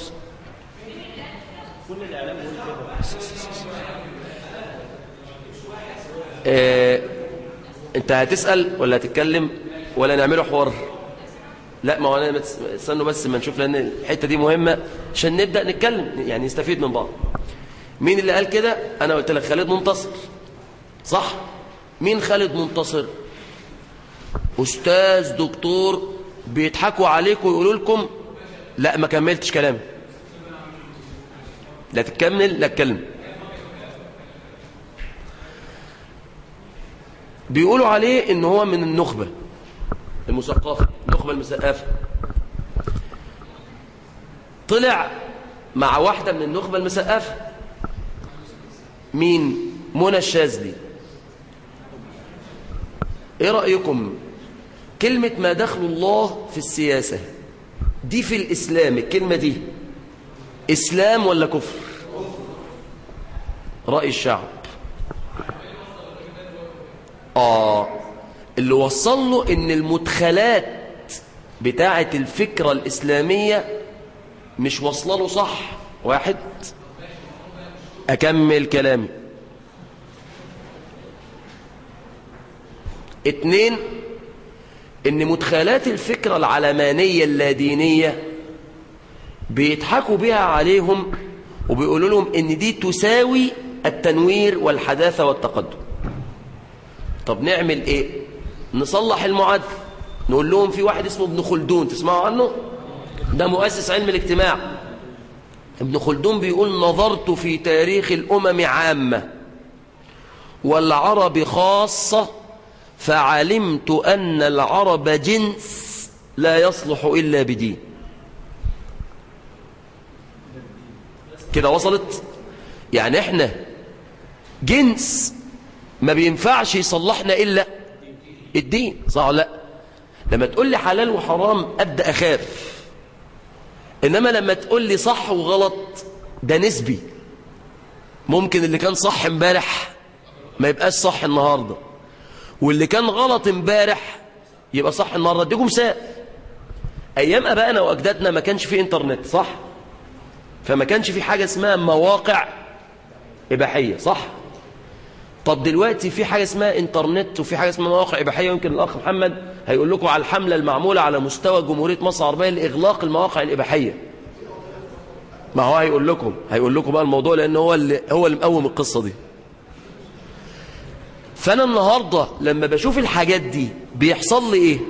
E: آه، انت هتسأل ولا هتتكلم ولا نعمله حوار لا ما هو انا متس- استنوا بس ما نشوف لان الحته دي مهمه عشان نبدا نتكلم يعني نستفيد من بعض مين اللي قال كده انا قلت لك خالد منتصر صح مين خالد منتصر استاذ دكتور بيضحكوا عليكم ويقولوا لكم لا ما كملتش كلامي لا تكمل لا اتكلم بيقولوا عليه ان هو من النخبة المثقفة النخبة المثقفة طلع مع واحدة من النخبة المثقفة مين منى الشاذلي ايه رأيكم كلمة ما دخل الله في السياسة دي في الإسلام الكلمة دي إسلام ولا كفر رأي الشعب آه اللي وصل له إن المدخلات بتاعة الفكرة الإسلامية مش واصله له صح واحد أكمل كلامي اتنين إن مدخلات الفكرة العلمانية اللادينية بيضحكوا بيها عليهم وبيقولوا لهم إن دي تساوي التنوير والحداثة والتقدم طب نعمل ايه نصلح المعادله نقول لهم في واحد اسمه ابن خلدون تسمعوا عنه ده مؤسس علم الاجتماع ابن خلدون بيقول نظرت في تاريخ الامم عامه والعرب خاصه فعلمت ان العرب جنس لا يصلح الا بدين كده وصلت يعني احنا جنس ما بينفعش يصلحنا إلا الدين صح ولا لا لما تقول لي حلال وحرام أبدأ أخاف إنما لما تقول لي صح وغلط ده نسبي ممكن اللي كان صح امبارح ما يبقاش صح النهاردة واللي كان غلط امبارح يبقى صح النهاردة اديكم مثال أيام أبائنا وأجدادنا ما كانش في إنترنت صح فما كانش في حاجة اسمها مواقع إباحية صح طب دلوقتي في حاجة اسمها انترنت وفي حاجة اسمها مواقع إباحية يمكن الأخ محمد هيقول لكم على الحملة المعمولة على مستوى جمهورية مصر العربية لإغلاق المواقع الإباحية ما هو هيقول لكم هيقول لكم بقى الموضوع لأن هو اللي هو اللي مقوم القصة دي فأنا النهاردة لما بشوف الحاجات دي بيحصل لي إيه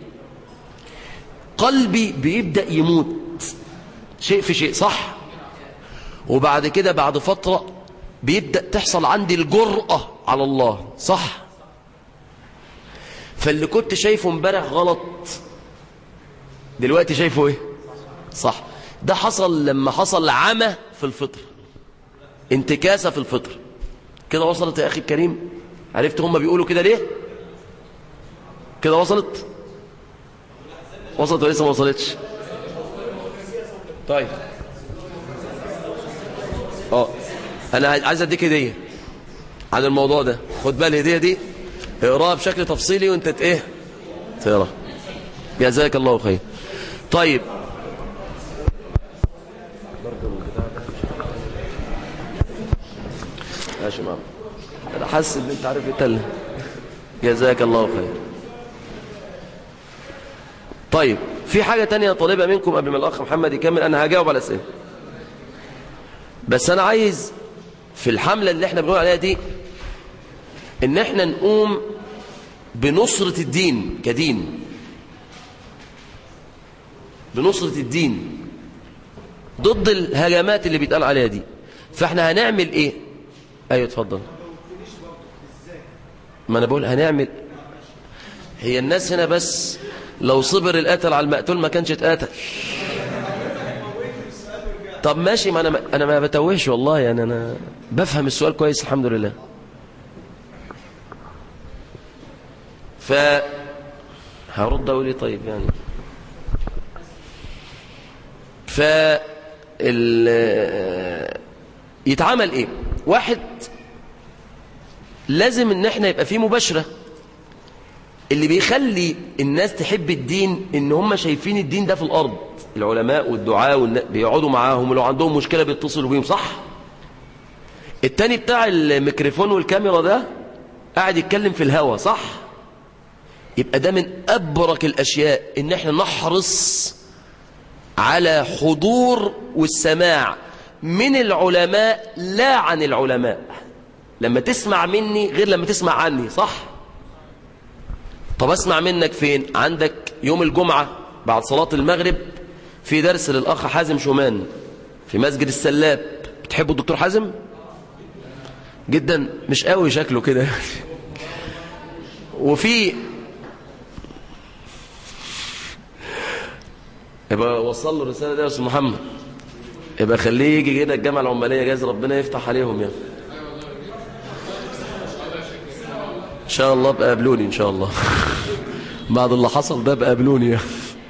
E: قلبي بيبدأ يموت شيء في شيء صح وبعد كده بعد فترة بيبدأ تحصل عندي الجرأة على الله صح فاللي كنت شايفه امبارح غلط دلوقتي شايفه ايه صح ده حصل لما حصل عمى في الفطر انتكاسة في الفطر كده وصلت يا أخي الكريم عرفت هم بيقولوا كده ليه كده وصلت وصلت ولا لسه ما وصلتش طيب اه انا عايز اديك هديه عن الموضوع ده خد بقى الهديه دي اقراها بشكل تفصيلي وانت ت- ايه تقرا جزاك الله خير طيب يا شباب انا حاسس ان انت عارف يتل جزاك الله خير طيب في حاجة تانية طالبة منكم قبل ما الأخ محمد يكمل أنا هجاوب على الأسئلة بس انا عايز في الحملة اللي احنا بنقول عليها دي ان احنا نقوم بنصرة الدين كدين بنصرة الدين ضد الهجمات اللي بيتقال عليها دي فاحنا هنعمل ايه ايوه اتفضل ما انا بقول هنعمل هي الناس هنا بس لو صبر القتل على المقتول ما كانش اتقتل طب ماشي ما انا انا ما بتوهش والله يعني انا بفهم السؤال كويس الحمد لله ف هرد اقول ايه طيب يعني ف ال... يتعمل ايه واحد لازم ان احنا يبقى فيه مباشرة اللي بيخلي الناس تحب الدين ان هم شايفين الدين ده في الارض العلماء والدعاء والن... بيقعدوا معاهم ولو عندهم مشكلة بيتصلوا بيهم صح التاني بتاع الميكروفون والكاميرا ده قاعد يتكلم في الهوا صح يبقى ده من أبرك الأشياء إن احنا نحرص على حضور والسماع من العلماء لا عن العلماء لما تسمع مني غير لما تسمع عني صح طب اسمع منك فين عندك يوم الجمعة بعد صلاة المغرب في درس للأخ حازم شومان في مسجد السلاب بتحبوا الدكتور حازم جدا مش قوي شكله كده وفي يبقى وصل له الرسالة دي يا أستاذ محمد يبقى خليه يجي كده الجامعة العمالية جايز ربنا يفتح عليهم يعني إن شاء الله بقى قابلوني إن شاء الله بعد اللي حصل ده بقى قابلوني يعني.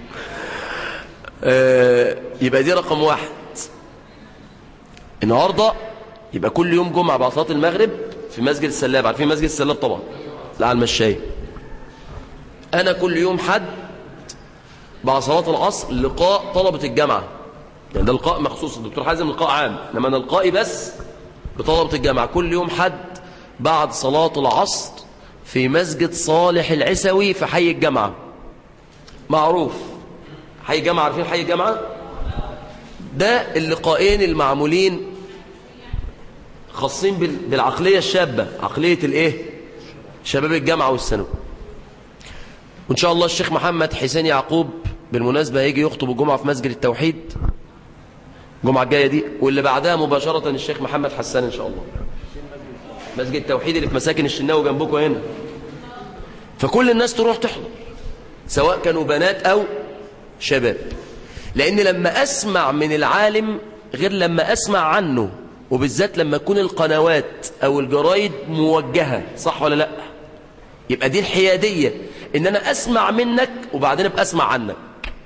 E: آه يبقى دي رقم واحد النهاردة يبقى كل يوم جمعة بعد صلاة المغرب في مسجد السلاب عارفين مسجد السلاب طبعا لا على المشاية أنا كل يوم حد بعد صلاة العصر لقاء طلبة الجامعة يعني ده لقاء مخصوص الدكتور حازم لقاء عام انما انا لقائي بس بطلبة الجامعة كل يوم حد بعد صلاة العصر في مسجد صالح العسوي في حي الجامعة معروف حي الجامعة عارفين حي الجامعة ده اللقاءين المعمولين خاصين بالعقلية الشابة عقلية الايه شباب الجامعة والثانوي وإن شاء الله الشيخ محمد حسين يعقوب بالمناسبة هيجي يخطب الجمعة في مسجد التوحيد الجمعة الجاية دي واللي بعدها مباشرة الشيخ محمد حسان إن شاء الله مسجد التوحيد اللي في مساكن الشناوي جنبكم هنا فكل الناس تروح تحضر سواء كانوا بنات أو شباب لأن لما أسمع من العالم غير لما أسمع عنه وبالذات لما تكون القنوات أو الجرايد موجهة صح ولا لأ يبقى دي الحيادية ان انا اسمع منك وبعدين ابقى اسمع عنك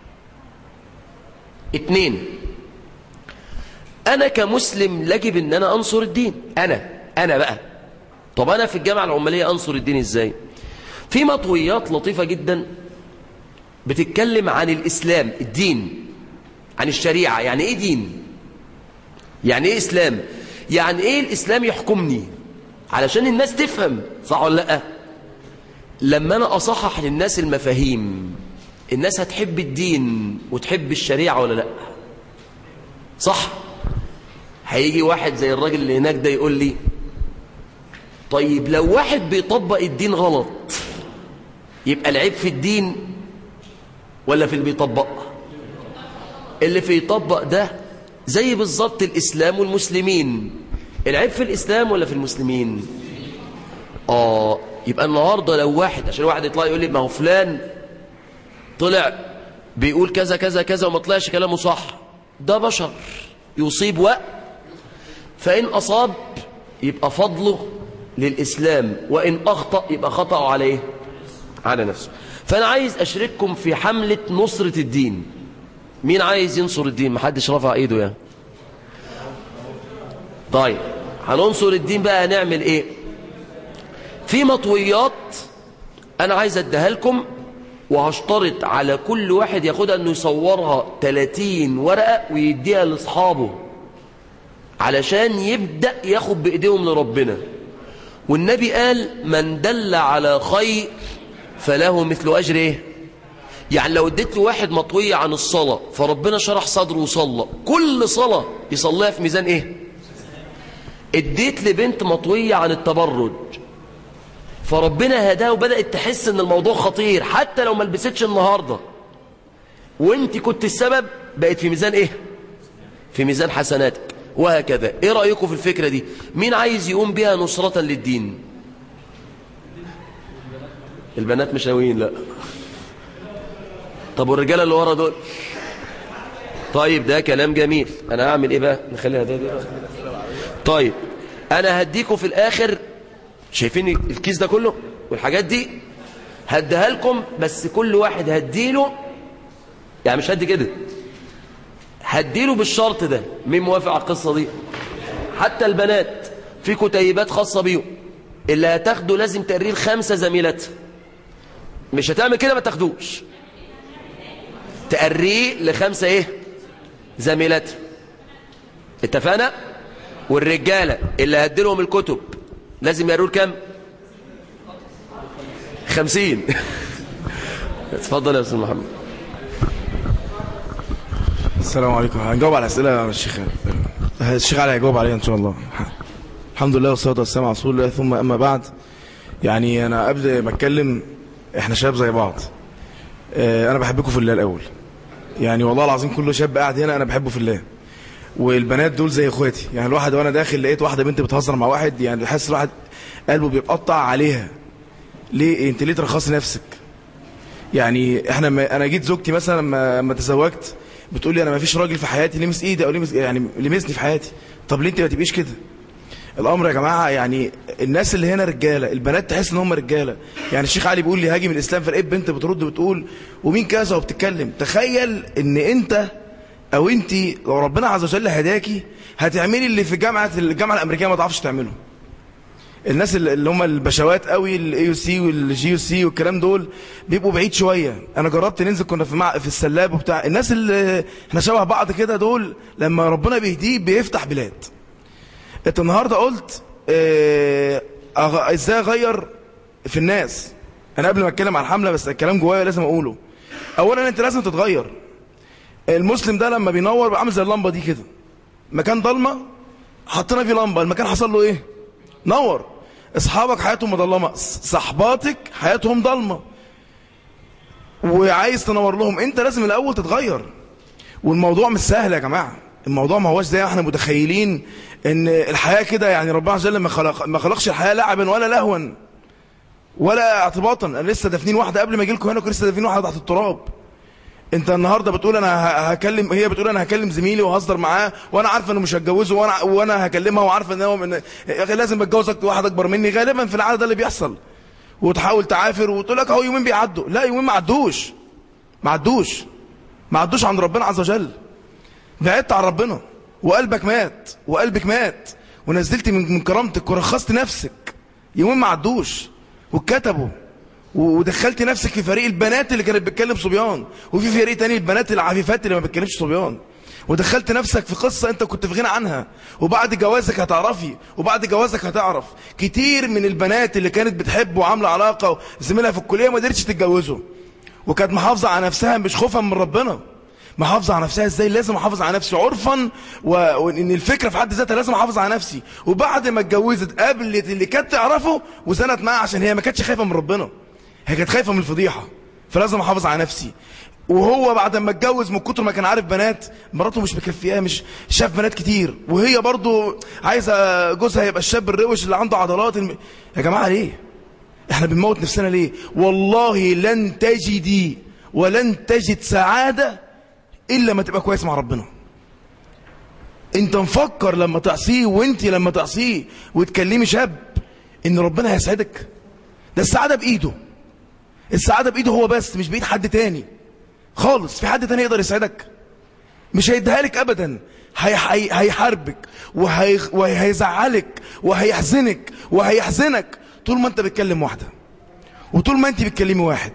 E: اتنين انا كمسلم يجب ان انا انصر الدين انا انا بقى طب انا في الجامعة العمالية انصر الدين ازاي في مطويات لطيفة جدا بتتكلم عن الاسلام الدين عن الشريعة يعني ايه دين يعني ايه اسلام يعني ايه الاسلام يحكمني علشان الناس تفهم صح ولا لا لما أنا أصحح للناس المفاهيم الناس هتحب الدين وتحب الشريعة ولا لا صح هيجي واحد زي الراجل اللي هناك ده يقول لي طيب لو واحد بيطبق الدين غلط يبقى العيب في الدين ولا في اللي بيطبق اللي في يطبق ده زي بالظبط الإسلام والمسلمين العيب في الإسلام ولا في المسلمين آه يبقى النهاردة لو واحد عشان واحد يطلع يقول لي ما هو فلان طلع بيقول كذا كذا كذا وما طلعش كلامه صح ده بشر يصيب وقت فإن أصاب يبقى فضله للإسلام وإن أخطأ يبقى خطأه عليه على نفسه فأنا عايز أشارككم في حملة نصرة الدين مين عايز ينصر الدين محدش رفع ايده يعني طيب هننصر الدين بقى هنعمل ايه في مطويات انا عايز اديها لكم وهشترط على كل واحد ياخدها انه يصورها 30 ورقة ويديها لاصحابه علشان يبدأ ياخد بايديهم لربنا والنبي قال من دل على خير فله مثل اجر ايه يعني لو اديت له واحد مطوية عن الصلاة فربنا شرح صدره وصلى كل صلاة يصليها في ميزان ايه اديت لبنت مطوية عن التبرج فربنا هداها وبدأت تحس ان الموضوع خطير حتى لو ما لبستش النهاردة وانت كنت السبب بقت في ميزان ايه في ميزان حسناتك وهكذا ايه رأيكم في الفكرة دي مين عايز يقوم بها نصرة للدين البنات مش ناويين لا طب والرجاله اللي ورا دول طيب ده كلام جميل انا هعمل ايه بقى نخليها ده, ده طيب انا هديكم في الاخر شايفين الكيس ده كله والحاجات دي هديها لكم بس كل واحد هديله يعني مش هدي كده هديله بالشرط ده مين موافق على القصه دي حتى البنات في كتيبات خاصه بيهم اللي هتاخده لازم تقرير خمسه زميلاتها مش هتعمل كده ما تاخدوش تقريه لخمسة ايه زميلات اتفقنا والرجالة اللي هدلهم الكتب لازم يقروا كم خمسين اتفضل يا استاذ محمد
F: السلام عليكم هنجاوب على الاسئله يا الشيخ الشيخ علي هيجاوب عليها ان شاء الله الحمد لله والصلاه والسلام على رسول الله ثم اما بعد يعني انا قبل ما اتكلم احنا شباب زي بعض اه انا بحبكم في الله الاول يعني والله العظيم كل شاب قاعد هنا انا بحبه في الله والبنات دول زي اخواتي يعني الواحد وانا داخل لقيت واحده بنت بتهزر مع واحد يعني بحس الواحد قلبه بيتقطع عليها ليه انت ليه ترخصي نفسك يعني احنا ما انا جيت زوجتي مثلا لما لما تزوجت بتقول لي انا ما فيش راجل في حياتي لمس ايدي او لمس يعني لمسني في حياتي طب ليه انت ما تبقيش كده الامر يا جماعه يعني الناس اللي هنا رجاله البنات تحس ان هم رجاله يعني الشيخ علي بيقول لي هاجي من الاسلام فلقيت بنت بترد بتقول ومين كذا وبتتكلم تخيل ان انت او انت لو ربنا عز وجل هداكي هتعملي اللي في جامعه الجامعه الامريكيه ما تعرفش تعمله الناس اللي هم البشوات قوي الاي يو سي والجي يو سي والكلام دول بيبقوا بعيد شويه انا جربت ننزل كنا في مع في السلاب وبتاع الناس اللي احنا شبه بعض كده دول لما ربنا بيهديه بيفتح بلاد انت النهارده قلت اه أغ... ازاي اغير في الناس انا قبل ما اتكلم عن الحمله بس الكلام جوايا لازم اقوله اولا انت لازم تتغير المسلم ده لما بينور عامل زي اللمبه دي كده مكان ضلمه حطينا فيه لمبه المكان حصل له ايه نور اصحابك حياتهم مظلمه صحباتك حياتهم ضلمه وعايز تنور لهم انت لازم الاول تتغير والموضوع مش سهل يا جماعه الموضوع ما هوش زي احنا متخيلين ان الحياه كده يعني ربنا عز وجل ما خلق ما خلقش الحياه لعبا ولا لهوا ولا اعتباطا انا لسه دافنين واحده قبل ما اجي لكم هنا كنت لسه دافنين واحده تحت التراب انت النهارده بتقول انا هكلم هي بتقول انا هكلم زميلي وهزر معاه وانا عارفه انه مش هتجوزه وانا وانا هكلمها وعارفه ان هو من لازم اتجوز واحد اكبر مني غالبا في العاده ده اللي بيحصل وتحاول تعافر وتقول لك اهو يومين بيعدوا لا يومين ما عدوش ما عدوش ما عدوش عند ربنا عز وجل بعدت عن ربنا وقلبك مات وقلبك مات ونزلت من من كرامتك ورخصت نفسك يومين ما عدوش واتكتبوا ودخلت نفسك في فريق البنات اللي كانت بتكلم صبيان وفي فريق تاني البنات العفيفات اللي ما بتكلمش صبيان ودخلت نفسك في قصة انت كنت في غنى عنها وبعد جوازك هتعرفي وبعد جوازك هتعرف كتير من البنات اللي كانت بتحب وعاملة علاقة زميلها في الكلية ما قدرتش تتجوزه وكانت محافظة على نفسها مش خوفا من ربنا محافظة على نفسها ازاي لازم احافظ على نفسي عرفا وان الفكرة في حد ذاتها لازم احافظ على نفسي وبعد ما اتجوزت قابلت اللي كانت تعرفه وزنت معاه عشان هي ما كانتش خايفة من ربنا هي كانت خايفة من الفضيحة فلازم احافظ على نفسي وهو بعد ما اتجوز من كتر ما كان عارف بنات مراته مش مكفياه مش شاف بنات كتير وهي برضو عايزه جوزها يبقى الشاب الروش اللي عنده عضلات الم... يا جماعه ليه احنا بنموت نفسنا ليه والله لن تجدي ولن تجد سعاده الا ما تبقى كويس مع ربنا انت مفكر لما تعصيه وانت لما تعصيه وتكلمي شاب ان ربنا هيسعدك ده السعاده بايده السعاده بايده هو بس مش بايد حد تاني خالص في حد تاني يقدر يسعدك مش هيديها لك ابدا هي هي هيحاربك وهي وهيزعلك وهيحزنك وهيحزنك طول ما انت بتكلم واحده وطول ما انت بتكلمي واحد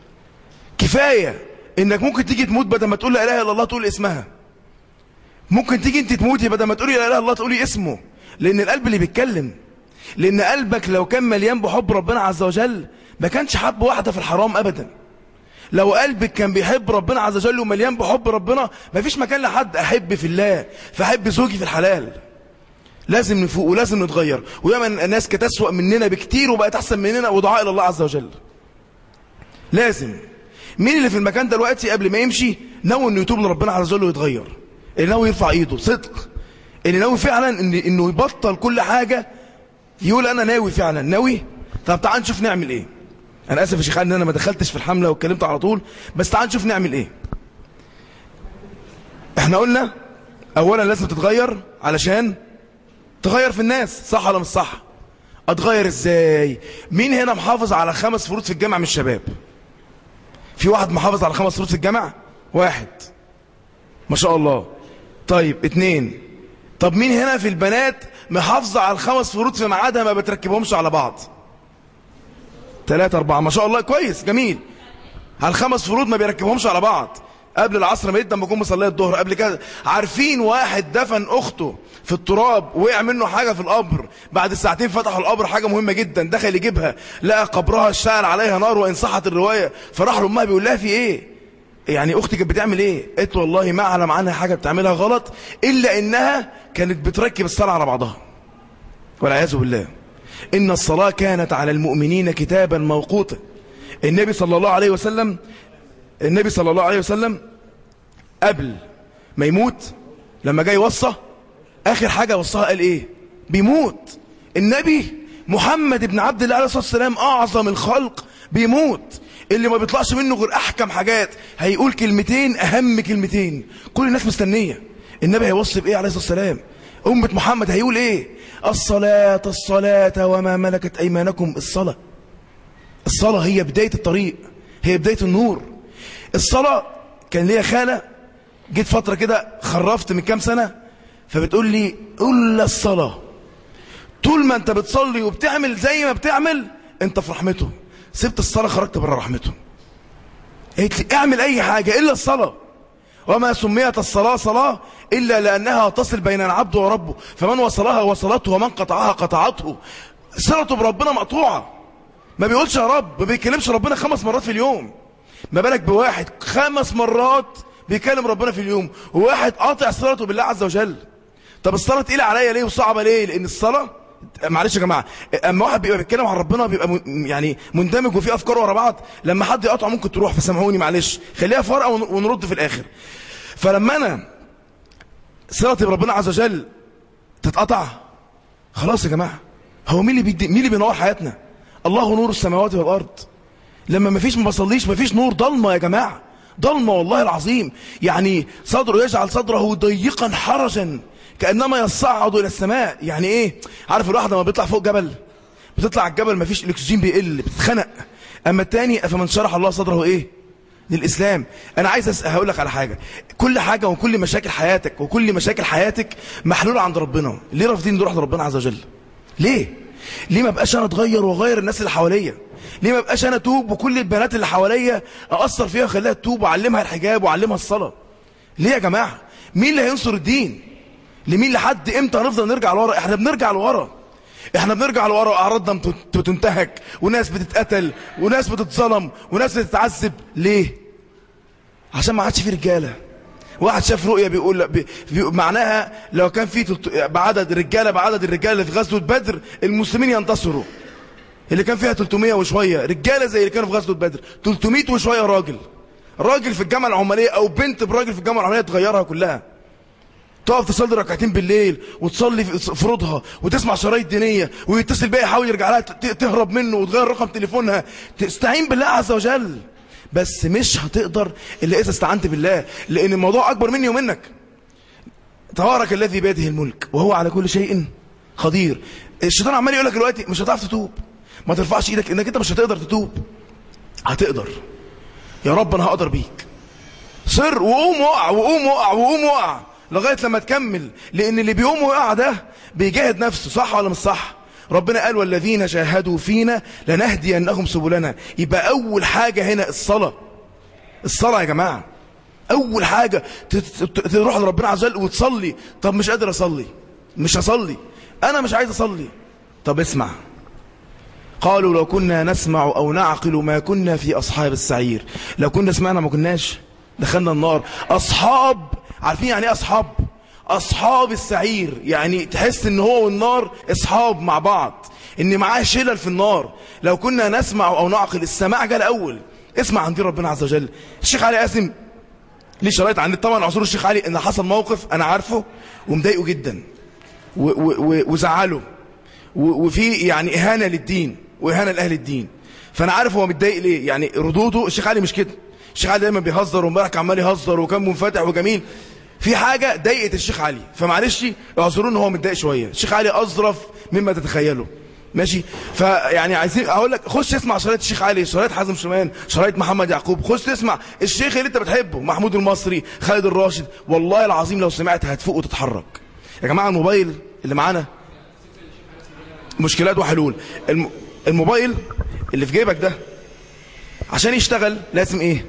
F: كفايه انك ممكن تيجي تموت بدل ما تقول لا اله الا الله تقول اسمها ممكن تيجي انت تموتي بدل ما تقولي لا اله الا الله تقولي اسمه لان القلب اللي بيتكلم لان قلبك لو كان مليان بحب ربنا عز وجل ما كانش حب واحده في الحرام ابدا لو قلبك كان بيحب ربنا عز وجل ومليان بحب ربنا ما فيش مكان لحد احب في الله فاحب زوجي في الحلال لازم نفوق ولازم نتغير وياما الناس كانت اسوأ مننا بكتير وبقت احسن مننا ودعاء الى الله عز وجل لازم مين اللي في المكان دلوقتي قبل ما يمشي ناوي انه يتوب لربنا عز وجل ويتغير اللي ناوي يرفع ايده صدق اللي ناوي فعلا إن انه يبطل كل حاجه يقول انا ناوي فعلا ناوي طب تعال نشوف نعمل ايه انا اسف يا شيخ ان انا ما دخلتش في الحمله واتكلمت على طول بس تعال نشوف نعمل ايه احنا قلنا اولا لازم تتغير علشان تغير في الناس صح ولا مش صح اتغير ازاي مين هنا محافظ على خمس فروض في الجامعه من الشباب في واحد محافظ على خمس فروض في الجامعه واحد ما شاء الله طيب اتنين طب مين هنا في البنات محافظه على الخمس فروض في ميعادها ما بتركبهمش على بعض ثلاثة أربعة ما شاء الله كويس جميل على الخمس فروض ما بيركبهمش على بعض قبل العصر ما يدم بكون مصلية الظهر قبل كده عارفين واحد دفن أخته في التراب وقع منه حاجة في القبر بعد الساعتين فتحوا القبر حاجة مهمة جدا دخل يجيبها لقى قبرها اشتعل عليها نار وإن صحت الرواية فراح لأمها بيقول لها في إيه يعني أختي كانت بتعمل إيه قالت له والله ما أعلم عنها حاجة بتعملها غلط إلا إنها كانت بتركب الصلاة على بعضها والعياذ بالله إن الصلاة كانت على المؤمنين كتابا موقوتا النبي صلى الله عليه وسلم النبي صلى الله عليه وسلم قبل ما يموت لما جاي يوصى آخر حاجة وصاها قال إيه بيموت النبي محمد بن عبد الله عليه الصلاة والسلام أعظم الخلق بيموت اللي ما بيطلعش منه غير أحكم حاجات هيقول كلمتين أهم كلمتين كل الناس مستنية النبي هيوصي بإيه عليه الصلاة والسلام أمة محمد هيقول إيه الصلاة الصلاة وما ملكت أيمانكم الصلاة الصلاة هي بداية الطريق هي بداية النور الصلاة كان ليا خالة جيت فترة كده خرفت من كام سنة فبتقول لي إلا الصلاة طول ما انت بتصلي وبتعمل زي ما بتعمل انت في رحمته سبت الصلاة خرجت بره رحمته قالت لي اعمل اي حاجة الا الصلاة وما سميت الصلاة صلاة إلا لأنها تصل بين العبد وربه فمن وصلها وصلته ومن قطعها قطعته صلته بربنا مقطوعة ما بيقولش يا رب ما بيكلمش ربنا خمس مرات في اليوم ما بالك بواحد خمس مرات بيكلم ربنا في اليوم وواحد قاطع صلته بالله عز وجل طب الصلاة تقيلة عليا ليه وصعبة ليه لأن الصلاة معلش يا جماعة اما واحد بيبقى بيتكلم عن ربنا بيبقى م- يعني مندمج وفي افكار ورا بعض لما حد يقطع ممكن تروح فسامحوني معلش خليها فرقة ون- ونرد في الاخر فلما انا صلتي بربنا عز وجل تتقطع خلاص يا جماعة هو مين اللي بيدي مين اللي بينور حياتنا الله نور السماوات والارض لما مفيش ما بصليش مفيش نور ضلمه يا جماعه ضلمه والله العظيم يعني صدره يجعل صدره ضيقا حرجا كانما يصعد الى السماء يعني ايه عارف الواحد لما بيطلع فوق جبل بتطلع على الجبل مفيش الاكسجين بيقل بتتخنق اما التاني افمن شرح الله صدره ايه للاسلام انا عايز أس... هقول لك على حاجه كل حاجه وكل مشاكل حياتك وكل مشاكل حياتك محلوله عند ربنا ليه رافضين نروح لربنا عز وجل ليه ليه ما بقاش انا اتغير واغير الناس اللي حواليا ليه ما بقاش انا توب وكل البنات اللي حواليا اثر فيها واخليها تتوب واعلمها الحجاب واعلمها الصلاه ليه يا جماعه مين اللي هينصر الدين لمين لحد امتى هنفضل نرجع لورا احنا بنرجع لورا احنا بنرجع لورا واعراضنا بت- بتنتهك وناس بتتقتل وناس بتتظلم وناس بتتعذب ليه عشان ما عادش في رجاله واحد شاف رؤية بيقول بي بي معناها لو كان في تلت- بعدد رجالة بعدد الرجالة اللي في غزوة بدر المسلمين ينتصروا اللي كان فيها 300 وشوية رجالة زي اللي كانوا في غزوة بدر 300 وشوية راجل راجل في الجامعة العمالية او بنت براجل في الجامعة العمالية تغيرها كلها تقف تصلي ركعتين بالليل وتصلي في فروضها وتسمع شرايط دينية ويتصل بيها يحاول يرجع لها ت- تهرب منه وتغير رقم تليفونها تستعين بالله عز وجل بس مش هتقدر الا اذا استعنت بالله لان الموضوع اكبر مني ومنك تبارك الذي بيده الملك وهو على كل شيء قدير الشيطان عمال يقول لك دلوقتي مش هتعرف تتوب ما ترفعش ايدك انك انت مش هتقدر تتوب هتقدر يا رب انا هقدر بيك صر وقوم وقع وقوم وقع وقوم وقع لغايه لما تكمل لان اللي بيقوم وقع ده بيجاهد نفسه صح ولا مش صح ربنا قال والذين جاهدوا فينا لنهدينهم سبلنا يبقى اول حاجه هنا الصلاه الصلاه يا جماعه اول حاجه ت- ت- تروح لربنا عز وجل وتصلي طب مش قادر اصلي مش هصلي انا مش عايز اصلي طب اسمع قالوا لو كنا نسمع او نعقل ما كنا في اصحاب السعير لو كنا سمعنا ما كناش دخلنا النار اصحاب عارفين يعني ايه اصحاب اصحاب السعير يعني تحس ان هو والنار اصحاب مع بعض ان معاه شلل في النار لو كنا نسمع او نعقل السماع جاء الاول اسمع عن دين ربنا عز وجل الشيخ علي قاسم ليه شرايط عن طبعا عذور الشيخ علي ان حصل موقف انا عارفه ومضايقه جدا و- و- و- وزعله و- وفي يعني اهانه للدين واهانه لاهل الدين فانا عارف هو متضايق ليه يعني ردوده الشيخ علي مش كده الشيخ علي دايما بيهزر وامبارح كان عمال يهزر وكان منفتح وجميل في حاجه ضايقت الشيخ علي فمعلش اعذروه ان هو متضايق شويه الشيخ علي اظرف مما تتخيلوا ماشي فيعني عايزين اقول لك خش اسمع شرايط الشيخ علي شرايط حازم شومان شرايط محمد يعقوب خش تسمع الشيخ اللي انت بتحبه محمود المصري خالد الراشد والله العظيم لو سمعت هتفوق وتتحرك يا جماعه الموبايل اللي معانا مشكلات وحلول الم... الموبايل اللي في جيبك ده عشان يشتغل لازم ايه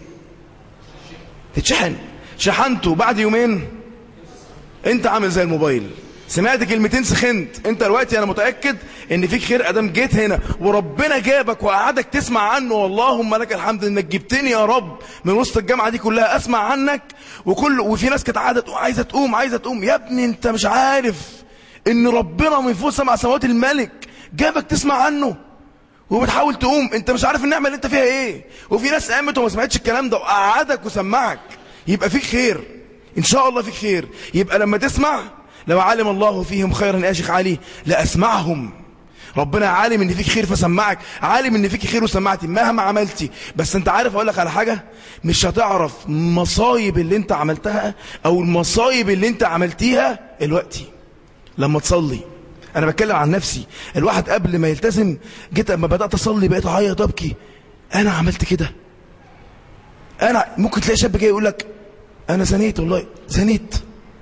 F: تتشحن شحنته بعد يومين انت عامل زي الموبايل سمعت كلمتين سخنت انت دلوقتي انا متاكد ان فيك خير ادم جيت هنا وربنا جابك وقعدك تسمع عنه واللهم لك الحمد انك جبتني يا رب من وسط الجامعه دي كلها اسمع عنك وكل وفي ناس كانت قاعده تقوم عايزه تقوم عايزه تقوم يا ابني انت مش عارف ان ربنا من فوق سبع سماوات الملك جابك تسمع عنه وبتحاول تقوم انت مش عارف النعمه اللي انت فيها ايه وفي ناس قامت وما سمعتش الكلام ده وقعدك وسمعك يبقى فيك خير ان شاء الله فيك خير يبقى لما تسمع لو علم الله فيهم خيرا يا شيخ علي لاسمعهم ربنا عالم ان فيك خير فسمعك عالم ان فيك خير وسمعتي مهما عملتي بس انت عارف اقول لك على حاجه مش هتعرف مصايب اللي انت عملتها او المصايب اللي انت عملتيها الوقتي لما تصلي انا بتكلم عن نفسي الواحد قبل ما يلتزم جيت اما بدات اصلي بقيت اعيط ابكي انا عملت كده انا ممكن تلاقي شاب جاي يقول لك انا زنيت والله زنيت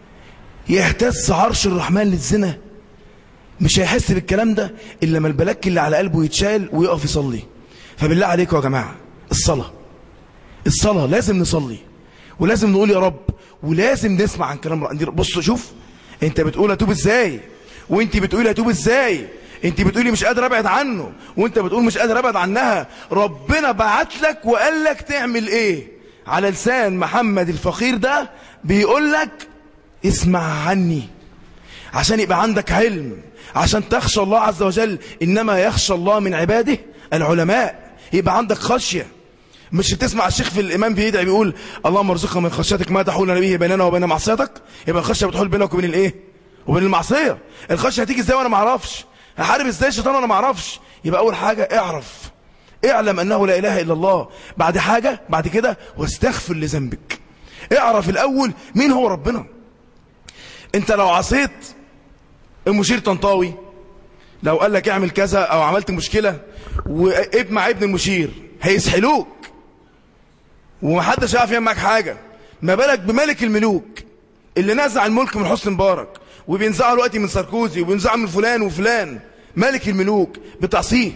F: يهتز عرش الرحمن للزنا مش هيحس بالكلام ده الا لما البلاك اللي على قلبه يتشال ويقف يصلي فبالله عليكم يا جماعه الصلاه الصلاه لازم نصلي ولازم نقول يا رب ولازم نسمع عن كلام ربنا بص شوف انت بتقول اتوب ازاي وانت بتقولي اتوب ازاي انت بتقولي مش قادر ابعد عنه وانت بتقول مش قادر ابعد عنها ربنا بعت لك وقال لك تعمل ايه على لسان محمد الفقير ده بيقول لك اسمع عني عشان يبقى عندك علم عشان تخشى الله عز وجل انما يخشى الله من عباده العلماء يبقى عندك خشيه مش بتسمع الشيخ في الامام بيدعي بيقول اللهم ارزقنا من خشيتك ما تحول به بيننا وبين معصيتك يبقى الخشيه بتحول بينك وبين الايه وبين المعصيه الخشيه هتيجي ازاي وانا ما اعرفش هحارب ازاي الشيطان وانا ما اعرفش يبقى اول حاجه اعرف اعلم انه لا اله الا الله بعد حاجه بعد كده واستغفر لذنبك اعرف الاول مين هو ربنا انت لو عصيت المشير طنطاوي لو قال لك اعمل كذا او عملت مشكله ومع ابن المشير هيسحلوك ومحدش هيعرف يعمل معاك حاجه ما بالك بملك الملوك اللي نزع الملك من حسني مبارك وبينزعه دلوقتي من ساركوزي وبينزعه من فلان وفلان ملك الملوك بتعصيه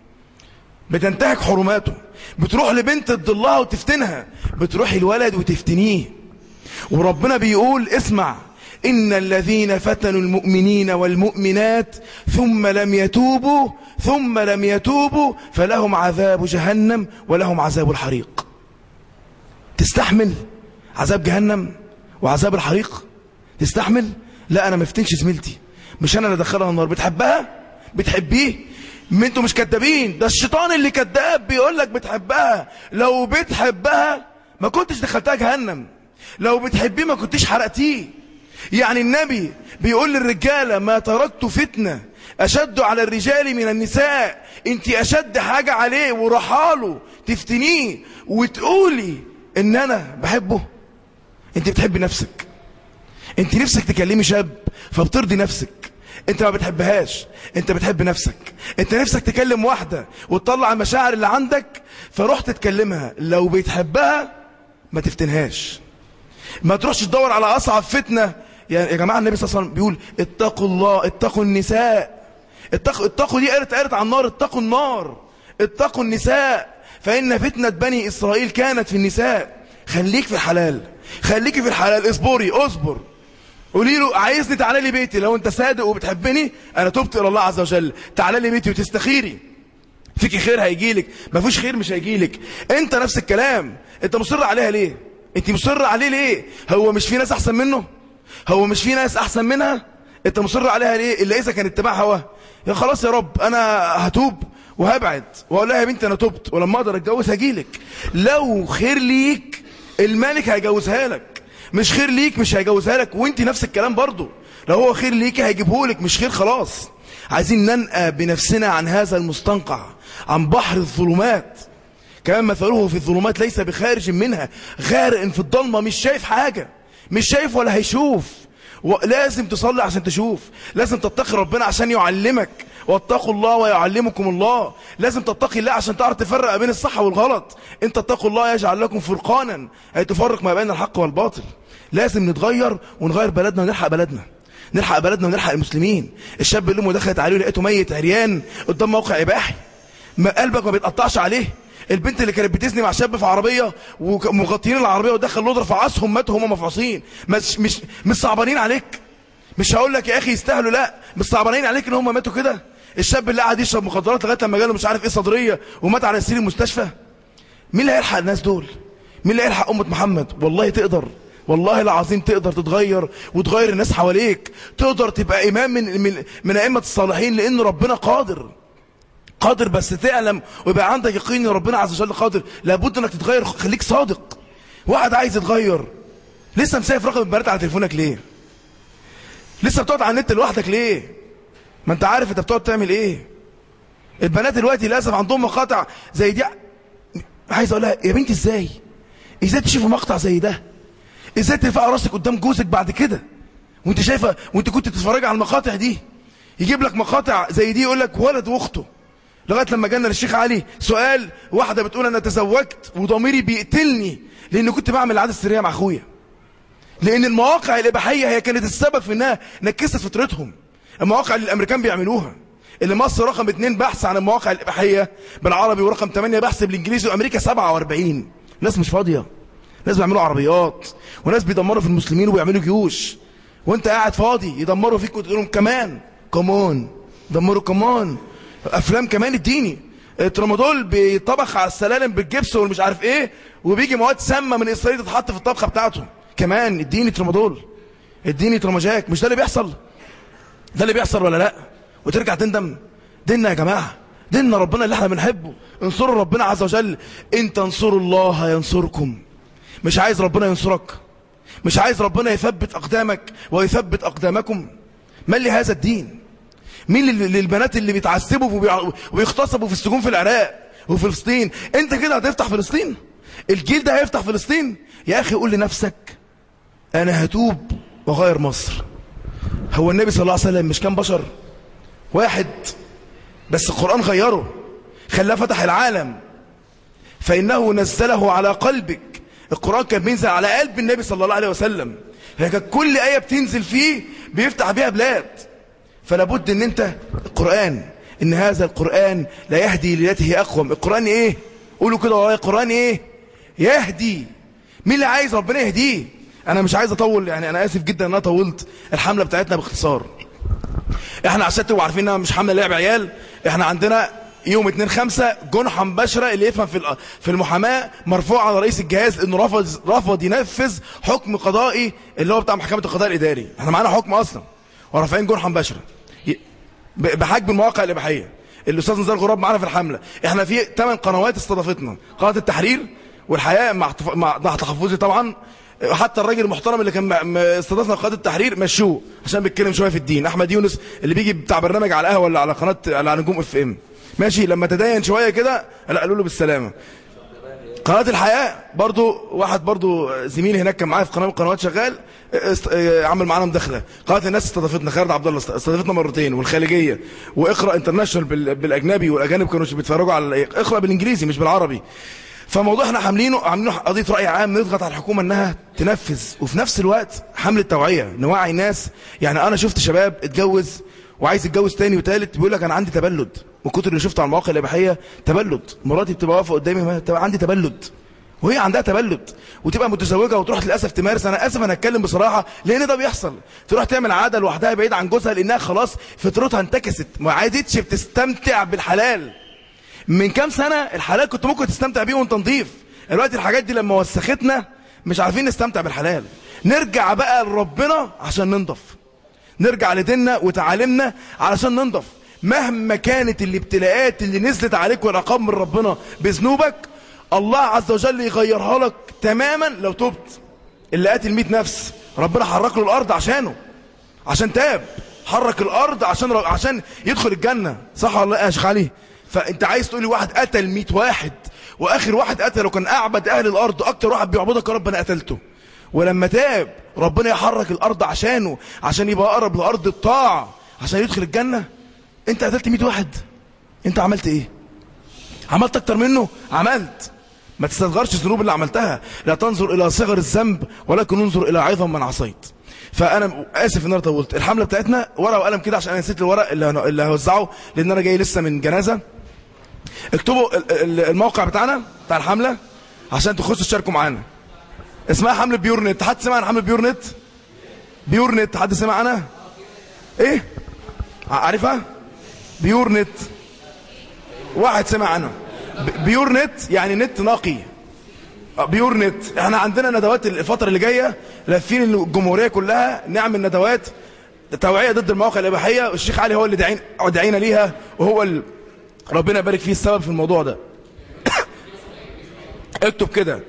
F: بتنتهك حرماته بتروح لبنت تضلها وتفتنها بتروح الولد وتفتنيه وربنا بيقول اسمع إن الذين فتنوا المؤمنين والمؤمنات ثم لم يتوبوا ثم لم يتوبوا فلهم عذاب جهنم ولهم عذاب الحريق تستحمل عذاب جهنم وعذاب الحريق تستحمل لا انا ما افتنش زميلتي مش انا اللي ادخلها النار بتحبها بتحبيه ما انتوا مش كدابين ده الشيطان اللي كذاب بيقول لك بتحبها لو بتحبها ما كنتش دخلتها جهنم لو بتحبيه ما كنتش حرقتيه يعني النبي بيقول للرجاله ما تركت فتنه اشد على الرجال من النساء انت اشد حاجه عليه ورحاله تفتنيه وتقولي ان انا بحبه انت بتحبي نفسك انت نفسك تكلمي شاب فبترضي نفسك انت ما بتحبهاش انت بتحب نفسك انت نفسك تكلم واحدة وتطلع المشاعر اللي عندك فرحت تكلمها لو بتحبها ما تفتنهاش ما تروحش تدور على اصعب فتنة يا جماعة النبي صلى الله عليه وسلم بيقول اتقوا الله اتقوا النساء اتقوا, اتقوا دي قالت قالت عن النار اتقوا النار اتقوا النساء فإن فتنة بني إسرائيل كانت في النساء خليك في الحلال خليكي في الحلال اصبري اصبر قولي له عايزني تعالى لي بيتي لو انت صادق وبتحبني انا تبت الى الله عز وجل تعالى لي بيتي وتستخيري فيكي خير هيجي لك ما فيش خير مش هيجي لك انت نفس الكلام انت مصر عليها ليه انت مصر عليه ليه هو مش في ناس احسن منه هو مش في ناس احسن منها انت مصر عليها ليه الا اذا كان اتباع هوا يا خلاص يا رب انا هتوب وهبعد واقول لها يا بنتي انا تبت ولما اقدر اتجوز هجيلك لو خير ليك الملك هيجوزها لك مش خير ليك مش هيجوزها لك وانت نفس الكلام برضو لو هو خير ليك هيجيبهولك مش خير خلاص عايزين ننقى بنفسنا عن هذا المستنقع عن بحر الظلمات كمان مثله في الظلمات ليس بخارج منها غارق في الضلمة مش شايف حاجة مش شايف ولا هيشوف لازم تصلي عشان تشوف لازم تتقي ربنا عشان يعلمك واتقوا الله ويعلمكم الله لازم تتقي الله عشان تعرف تفرق بين الصح والغلط انت اتقوا الله يجعل لكم فرقانا اي تفرق ما بين الحق والباطل لازم نتغير ونغير بلدنا ونلحق بلدنا نلحق بلدنا ونلحق المسلمين الشاب اللي امه دخلت عليه لقيته ميت عريان قدام موقع اباحي ما قلبك ما بيتقطعش عليه البنت اللي كانت بتزني مع شاب في عربيه ومغطيين العربيه ودخل لودر فعصهم ماتوا هم مفعوصين مش مش مش صعبانين عليك مش هقول لك يا اخي يستاهلوا لا مش صعبانين عليك ان هم ماتوا كده الشاب اللي قاعد يشرب مخدرات لغايه لما جاله مش عارف ايه صدريه ومات على سرير المستشفى مين اللي هيلحق الناس دول مين اللي هيلحق امه محمد والله تقدر والله العظيم تقدر تتغير وتغير الناس حواليك تقدر تبقى امام من من, من ائمه الصالحين لان ربنا قادر قادر بس تعلم ويبقى عندك يقين ان ربنا عز وجل قادر لابد انك تتغير خليك صادق واحد عايز يتغير لسه مسايف رقم البنات على تليفونك ليه لسه بتقعد على النت لوحدك ليه ما انت عارف انت بتقعد تعمل ايه البنات دلوقتي للاسف عندهم مقاطع زي دي عايز اقول لها يا بنتي ازاي ازاي تشوفي مقطع زي ده ازاي ترفع راسك قدام جوزك بعد كده وانت شايفه وانت كنت بتتفرجي على المقاطع دي يجيب لك مقاطع زي دي يقول لك ولد واخته لغايه لما جانا للشيخ علي سؤال واحده بتقول انا تزوجت وضميري بيقتلني لان كنت بعمل العاده السريه مع اخويا لان المواقع الاباحيه هي كانت السبب في انها نكست فطرتهم المواقع اللي الامريكان بيعملوها اللي مصر رقم اتنين بحث عن المواقع الاباحيه بالعربي ورقم 8 بحث بالانجليزي وامريكا 47 ناس مش فاضيه ناس بيعملوا عربيات وناس بيدمروا في المسلمين وبيعملوا جيوش وانت قاعد فاضي يدمروا فيك وتقول لهم كمان كمان دمروا كمان افلام كمان اديني الترامادول بيطبخ على السلالم بالجبس والمش عارف ايه وبيجي مواد سامه من اسرائيل تتحط في الطبخه بتاعته كمان اديني ترامادول اديني تراماجاك مش ده اللي بيحصل ده اللي بيحصل ولا لا وترجع تندم ديننا يا جماعه ديننا ربنا اللي احنا بنحبه انصروا ربنا عز وجل ان تنصروا الله ينصركم مش عايز ربنا ينصرك مش عايز ربنا يثبت اقدامك ويثبت اقدامكم من لهذا الدين مين للبنات اللي بيتعذبوا وبيغتصبوا في السجون في العراق وفي فلسطين انت كده هتفتح فلسطين الجيل ده هيفتح فلسطين يا اخي قول لنفسك انا هتوب واغير مصر هو النبي صلى الله عليه وسلم مش كان بشر واحد بس القرآن غيره خلاه فتح العالم فإنه نزله على قلبك القرآن كان بينزل على قلب النبي صلى الله عليه وسلم كانت كل آية بتنزل فيه بيفتح بيها بلاد فلا بد ان انت القرآن ان هذا القرآن لا يهدي للتي هي اقوم القرآن ايه قولوا كده ورايا القرآن ايه يهدي مين اللي عايز ربنا يهديه انا مش عايز اطول يعني انا اسف جدا ان انا طولت الحملة بتاعتنا باختصار احنا عشان تبقوا عارفين انها مش حملة لعب عيال احنا عندنا يوم 2 5 جنحة مباشرة اللي يفهم في في المحاماة مرفوع على رئيس الجهاز انه رفض رفض ينفذ حكم قضائي اللي هو بتاع محكمة القضاء الاداري احنا معانا حكم اصلا ورافعين جنحة مباشرة بحجم المواقع الاباحيه الاستاذ نزار غراب معانا في الحمله احنا في ثمان قنوات استضافتنا قناه التحرير والحياه مع مع تحفظي طبعا حتى الراجل المحترم اللي كان استضافنا في قناه التحرير مشوه عشان بيتكلم شويه في الدين احمد يونس اللي بيجي بتاع برنامج على القهوه ولا على قناه على نجوم اف ام ماشي لما تدين شويه كده لا قالوا له بالسلامه قناة الحياة برضو واحد برضو زميل هناك كان معايا في قناة من القنوات شغال است... عمل معانا مداخلة قناة الناس استضافتنا خالد عبد الله استضافتنا مرتين والخارجية واقرا انترناشونال بال... بالاجنبي والاجانب كانوا بيتفرجوا على اقرا بالانجليزي مش بالعربي فموضوع احنا عاملينه عاملينه قضيه راي عام نضغط على الحكومه انها تنفذ وفي نفس الوقت حمله توعيه نوعي ناس يعني انا شفت شباب اتجوز وعايز يتجوز تاني وتالت بيقول لك انا عندي تبلد من كتر اللي شفته على المواقع الاباحيه تبلد مراتي بتبقى واقفه قدامي عندي تبلد وهي عندها تبلد وتبقى متزوجه وتروح للاسف تمارس انا اسف انا اتكلم بصراحه لان ده بيحصل تروح تعمل عاده لوحدها بعيد عن جوزها لانها خلاص فطرتها انتكست ما عادتش بتستمتع بالحلال من كام سنه الحلال كنت ممكن تستمتع بيه وانت نظيف دلوقتي الحاجات دي لما وسختنا مش عارفين نستمتع بالحلال نرجع بقى لربنا عشان ننضف نرجع لديننا وتعاليمنا علشان ننضف مهما كانت الابتلاءات اللي نزلت عليك والعقاب من ربنا بذنوبك الله عز وجل يغيرها لك تماما لو تبت اللي قاتل 100 نفس ربنا حرك له الارض عشانه عشان تاب حرك الارض عشان عشان يدخل الجنه صح ولا لا يا شيخ علي فانت عايز تقول لي واحد قتل 100 واحد واخر واحد قتله كان اعبد اهل الارض اكتر واحد بيعبدك يا رب انا قتلته ولما تاب ربنا يحرك الارض عشانه عشان يبقى اقرب لارض الطاعه عشان يدخل الجنه انت قتلت 100 واحد انت عملت ايه عملت اكتر منه عملت ما تستدغرش الذنوب اللي عملتها لا تنظر الى صغر الذنب ولكن انظر الى عظم من عصيت فانا اسف ان انا طولت الحمله بتاعتنا ورقه وقلم كده عشان انا نسيت الورق اللي هن- اللي هوزعه لان انا جاي لسه من جنازه اكتبوا ال- ال- الموقع بتاعنا بتاع الحمله عشان تخشوا تشاركوا معانا اسمها حمله بيور نت حد سمع عن حمله بيور نت بيور نت حد سمع عنها ايه ع- عارفها بيور نت واحد سمع عنها ب- بيور نت يعني نت نقي آه، بيور نت احنا عندنا ندوات الفترة اللي جاية لافين الجمهورية كلها نعمل ندوات توعية ضد المواقع الإباحية والشيخ علي هو اللي داعين داعينا ليها وهو ال... ربنا يبارك فيه السبب في الموضوع ده اكتب كده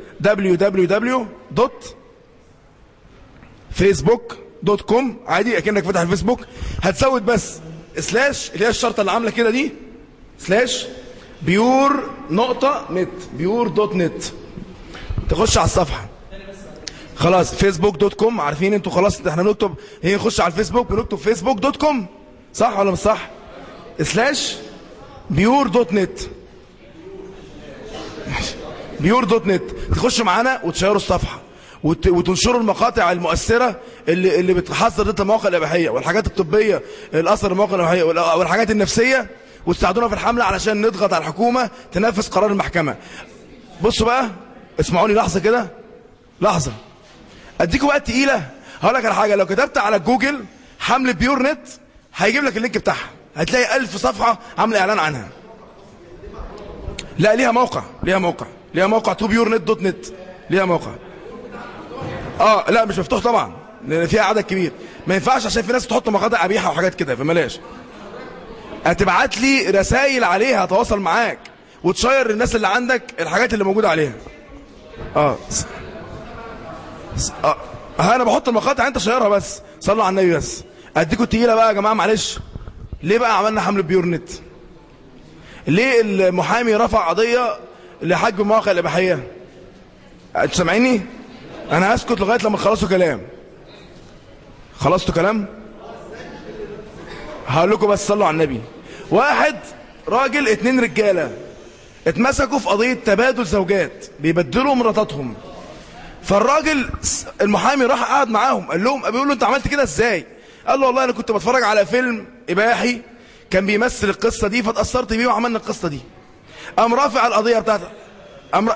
F: www.facebook.com عادي اكنك فاتح الفيسبوك هتزود بس سلاش اللي هي الشرطه اللي عامله كده دي سلاش بيور نقطة نت بيور دوت نت تخش على الصفحة خلاص فيسبوك دوت كوم عارفين انتوا خلاص احنا بنكتب هي نخش على الفيسبوك بنكتب فيسبوك دوت كوم صح ولا مش صح سلاش بيور دوت نت بيور دوت نت تخش معانا وتشيروا الصفحة وت... وتنشروا المقاطع المؤثرة اللي اللي بتحذر ضد المواقع الإباحية والحاجات الطبية الأثر المواقع الإباحية وال- والحاجات النفسية وتساعدونا في الحملة علشان نضغط على الحكومة تنفذ قرار المحكمة بصوا بقى اسمعوني لحظة كده لحظة اديكوا بقى تقيلة هقول لك على حاجة لو كتبت على جوجل حملة بيور نت هيجيب لك اللينك بتاعها هتلاقي ألف صفحة عاملة إعلان عنها لا ليها موقع ليها موقع ليها موقع تو بيور نت دوت نت ليها موقع اه لا مش مفتوح طبعا لان فيها عدد كبير ما ينفعش عشان في ناس تحط مقاطع قبيحه وحاجات كده فملاش هتبعت لي رسائل عليها هتواصل معاك وتشير للناس اللي عندك الحاجات اللي موجوده عليها اه س- س- اه ها انا بحط المقاطع انت شيرها بس صلوا على النبي بس اديكوا التقيله بقى يا جماعه معلش ليه بقى عملنا حمله بيور نت ليه المحامي رفع قضيه لحجب المواقع الاباحيه انتوا سامعيني انا هسكت لغايه لما تخلصوا كلام خلصتوا كلام هقول لكم بس صلوا على النبي واحد راجل اتنين رجاله اتمسكوا في قضيه تبادل زوجات بيبدلوا مراتاتهم فالراجل س- المحامي راح قعد معاهم قال لهم بيقول له انت عملت كده ازاي قال له والله انا كنت بتفرج على فيلم اباحي كان بيمثل القصه دي فاتاثرت بيه وعملنا القصه دي قام رافع القضيه بتاعته قام ر-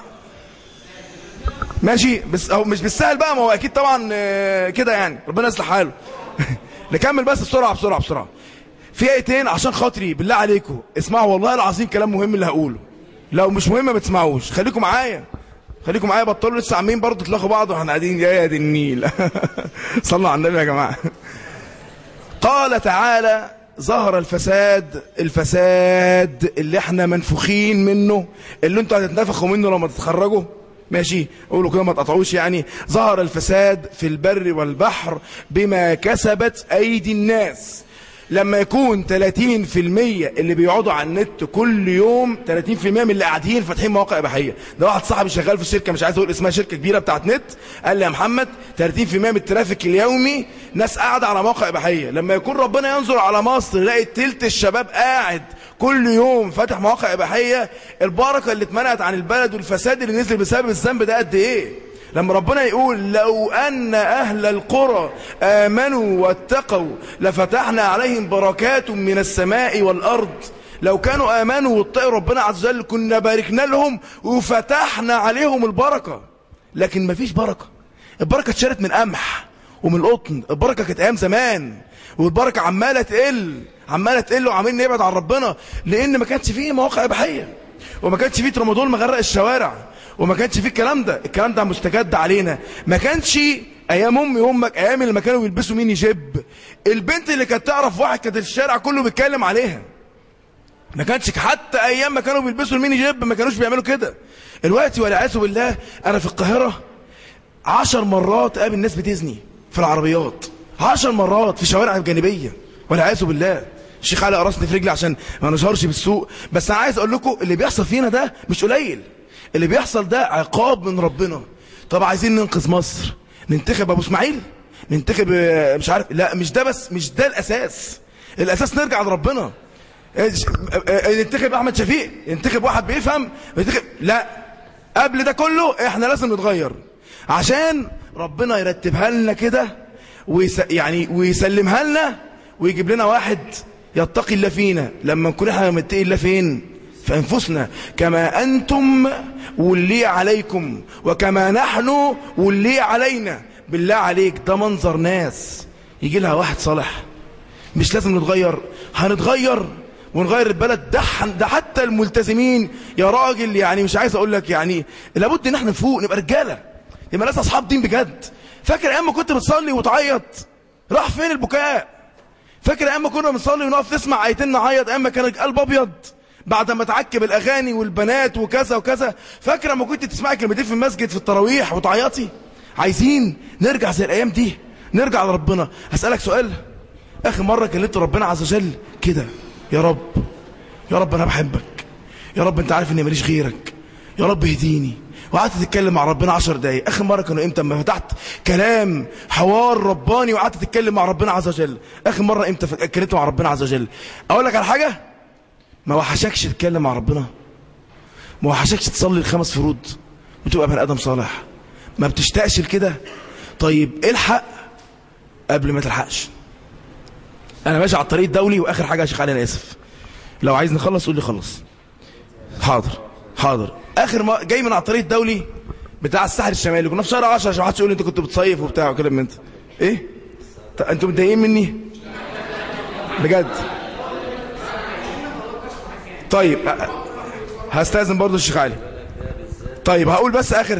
F: ماشي بس هو مش بالسهل بقى ما هو اكيد طبعا آه، كده يعني ربنا يصلح حاله نكمل بس بسرعه بسرعه بسرعه في ايتين عشان خاطري بالله عليكم اسمعوا والله العظيم كلام مهم اللي هقوله لو مش مهم ما تسمعوش خليكم معايا خليكم معايا بطلوا لسه عاملين برضه تلاقوا بعض واحنا قاعدين يا دي النيل صلوا على النبي يا جماعه قال تعالى ظهر الفساد الفساد اللي احنا منفوخين منه اللي انتوا هتتنفخوا منه لما تتخرجوا ماشي قولوا كده ما تقطعوش يعني ظهر الفساد في البر والبحر بما كسبت ايدي الناس لما يكون 30% اللي بيقعدوا على النت كل يوم 30% من اللي قاعدين فاتحين مواقع اباحيه ده واحد صاحبي شغال في شركه مش عايز اقول اسمها شركه كبيره بتاعت نت قال لي يا محمد 30% من الترافيك اليومي ناس قاعده على مواقع اباحيه لما يكون ربنا ينظر على مصر يلاقي تلت الشباب قاعد كل يوم فاتح مواقع اباحيه البركه اللي اتمنعت عن البلد والفساد اللي نزل بسبب الذنب ده قد ايه لما ربنا يقول لو أن أهل القرى آمنوا واتقوا لفتحنا عليهم بركات من السماء والأرض لو كانوا آمنوا واتقوا ربنا عز وجل كنا باركنا لهم وفتحنا عليهم البركة لكن مفيش بركة البركة اتشالت من قمح ومن القطن البركة كانت أيام زمان والبركة عمالة تقل عمالة تقل وعمالين نبعد عن ربنا لأن ما كانش فيه مواقع إباحية وما كانش فيه ترامادول مغرق الشوارع وما كانش فيه الكلام ده الكلام ده مستجد علينا ما كانش ايام امي وامك ايام اللي ما كانوا بيلبسوا ميني جيب البنت اللي كانت تعرف واحد كانت الشارع كله بيتكلم عليها ما كانش حتى ايام ما كانوا بيلبسوا الميني جيب ما كانوش بيعملوا كده دلوقتي والعياذ بالله انا في القاهره عشر مرات قابل ناس بتزني في العربيات عشر مرات في شوارع جانبيه والعياذ بالله الشيخ علي قرصني في رجلي عشان ما نشهرش بالسوق بس انا عايز اقول لكم اللي بيحصل فينا ده مش قليل اللي بيحصل ده عقاب من ربنا طب عايزين ننقذ مصر ننتخب ابو اسماعيل ننتخب آه، مش عارف لا مش ده بس مش ده الاساس الاساس نرجع لربنا ننتخب احمد شفيق ننتخب واحد بيفهم ننتخب لا قبل ده كله احنا لازم نتغير عشان ربنا يرتبها لنا كده ويس يعني ويسلمها لنا ويجيب لنا واحد يتقي الله فينا لما نكون احنا متقي الله فين في انفسنا كما انتم ولي عليكم وكما نحن ولي علينا بالله عليك ده منظر ناس يجي لها واحد صالح مش لازم نتغير هنتغير ونغير البلد ده ده حتى الملتزمين يا راجل يعني مش عايز اقول لك يعني لابد ان احنا نفوق نبقى رجاله يبقى ناس اصحاب دين بجد فاكر ايام ما كنت بتصلي وتعيط راح فين البكاء فاكر ايام ما كنا بنصلي ونقف نسمع ايتين نعيط ايام ما كان القلب ابيض بعد ما تعكب الاغاني والبنات وكذا وكذا فاكر لما كنت تسمعي كلمتين في المسجد في التراويح وتعيطي عايزين نرجع زي الايام دي نرجع لربنا هسالك سؤال اخر مره كلمت ربنا عز وجل كده يا رب يا رب انا بحبك يا رب انت عارف اني ماليش غيرك يا رب اهديني وقعدت تتكلم مع ربنا عشر دقايق اخر مره كانوا امتى لما فتحت كلام حوار رباني وقعدت تتكلم مع ربنا عز وجل اخر مره امتى اتكلمت مع ربنا عز وجل اقول لك على حاجه ما وحشكش تتكلم مع ربنا ما وحشكش تصلي الخمس فروض وتبقى بني ادم صالح ما بتشتاقش لكده طيب الحق قبل ما تلحقش انا ماشي على الطريق الدولي واخر حاجه يا شيخ علي انا اسف لو عايز نخلص قول لي خلص حاضر حاضر اخر ما جاي من على الطريق الدولي بتاع الساحل الشمالي كنا في شهر 10 عشان ما حدش يقول لي انت كنت بتصيف وبتاع وكده من انت ايه طب انتوا متضايقين مني بجد طيب أ- هستاذن برضو الشيخ علي طيب هقول بس اخر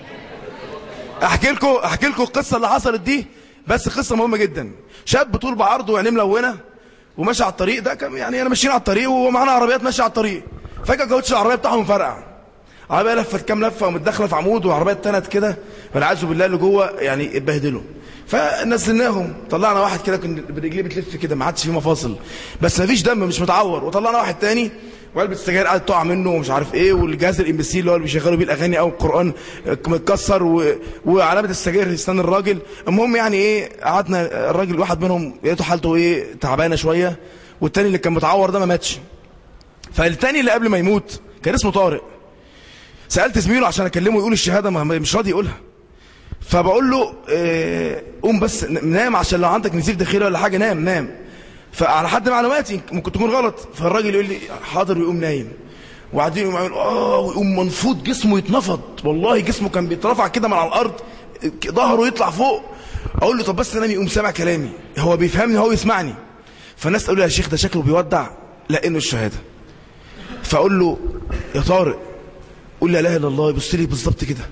F: احكي لكم احكي لكم القصه اللي حصلت دي بس قصه مهمه جدا شاب طول بعرضه وعينيه ملونه وماشي على الطريق ده كان يعني انا ماشيين على الطريق ومعانا عربيات ماشيه على الطريق فجاه كاوتش العربيه بتاعهم مفرقع عربيه لفت كام لفه وقامت داخله في عمود والعربيه اتنت كده والعياذ بالله اللي جوه يعني اتبهدلوا فنزلناهم طلعنا واحد كده كان برجليه بتلف كده ما عادش فيه مفاصل بس ما فيش دم مش متعور وطلعنا واحد تاني وعلبه السجاير قعدت تقع منه ومش عارف ايه والجهاز الام بي سي اللي هو اللي بيشغلوا بيه الاغاني او القران متكسر و... وعلامه السجاير في اسنان الراجل المهم يعني ايه قعدنا الراجل واحد منهم لقيته حالته ايه تعبانه شويه والتاني اللي كان متعور ده ما ماتش فالتاني اللي قبل ما يموت كان اسمه طارق سالت زميله عشان اكلمه يقول الشهاده ما مش راضي يقولها فبقول له إيه قوم بس نام عشان لو عندك نزيف داخلي ولا حاجه نام نام فعلى حد معلوماتي ممكن تكون غلط فالراجل يقول لي حاضر ويقوم نايم وبعدين يقوم يعمل اه ويقوم منفوض جسمه يتنفض والله جسمه كان بيترفع كده من على الارض ظهره يطلع فوق اقول له طب بس نام يقوم سامع كلامي هو بيفهمني هو يسمعني فالناس تقول لي يا شيخ ده شكله بيودع لا انه الشهاده فاقول له يا طارق قول لا اله الا الله يبص لي بالظبط كده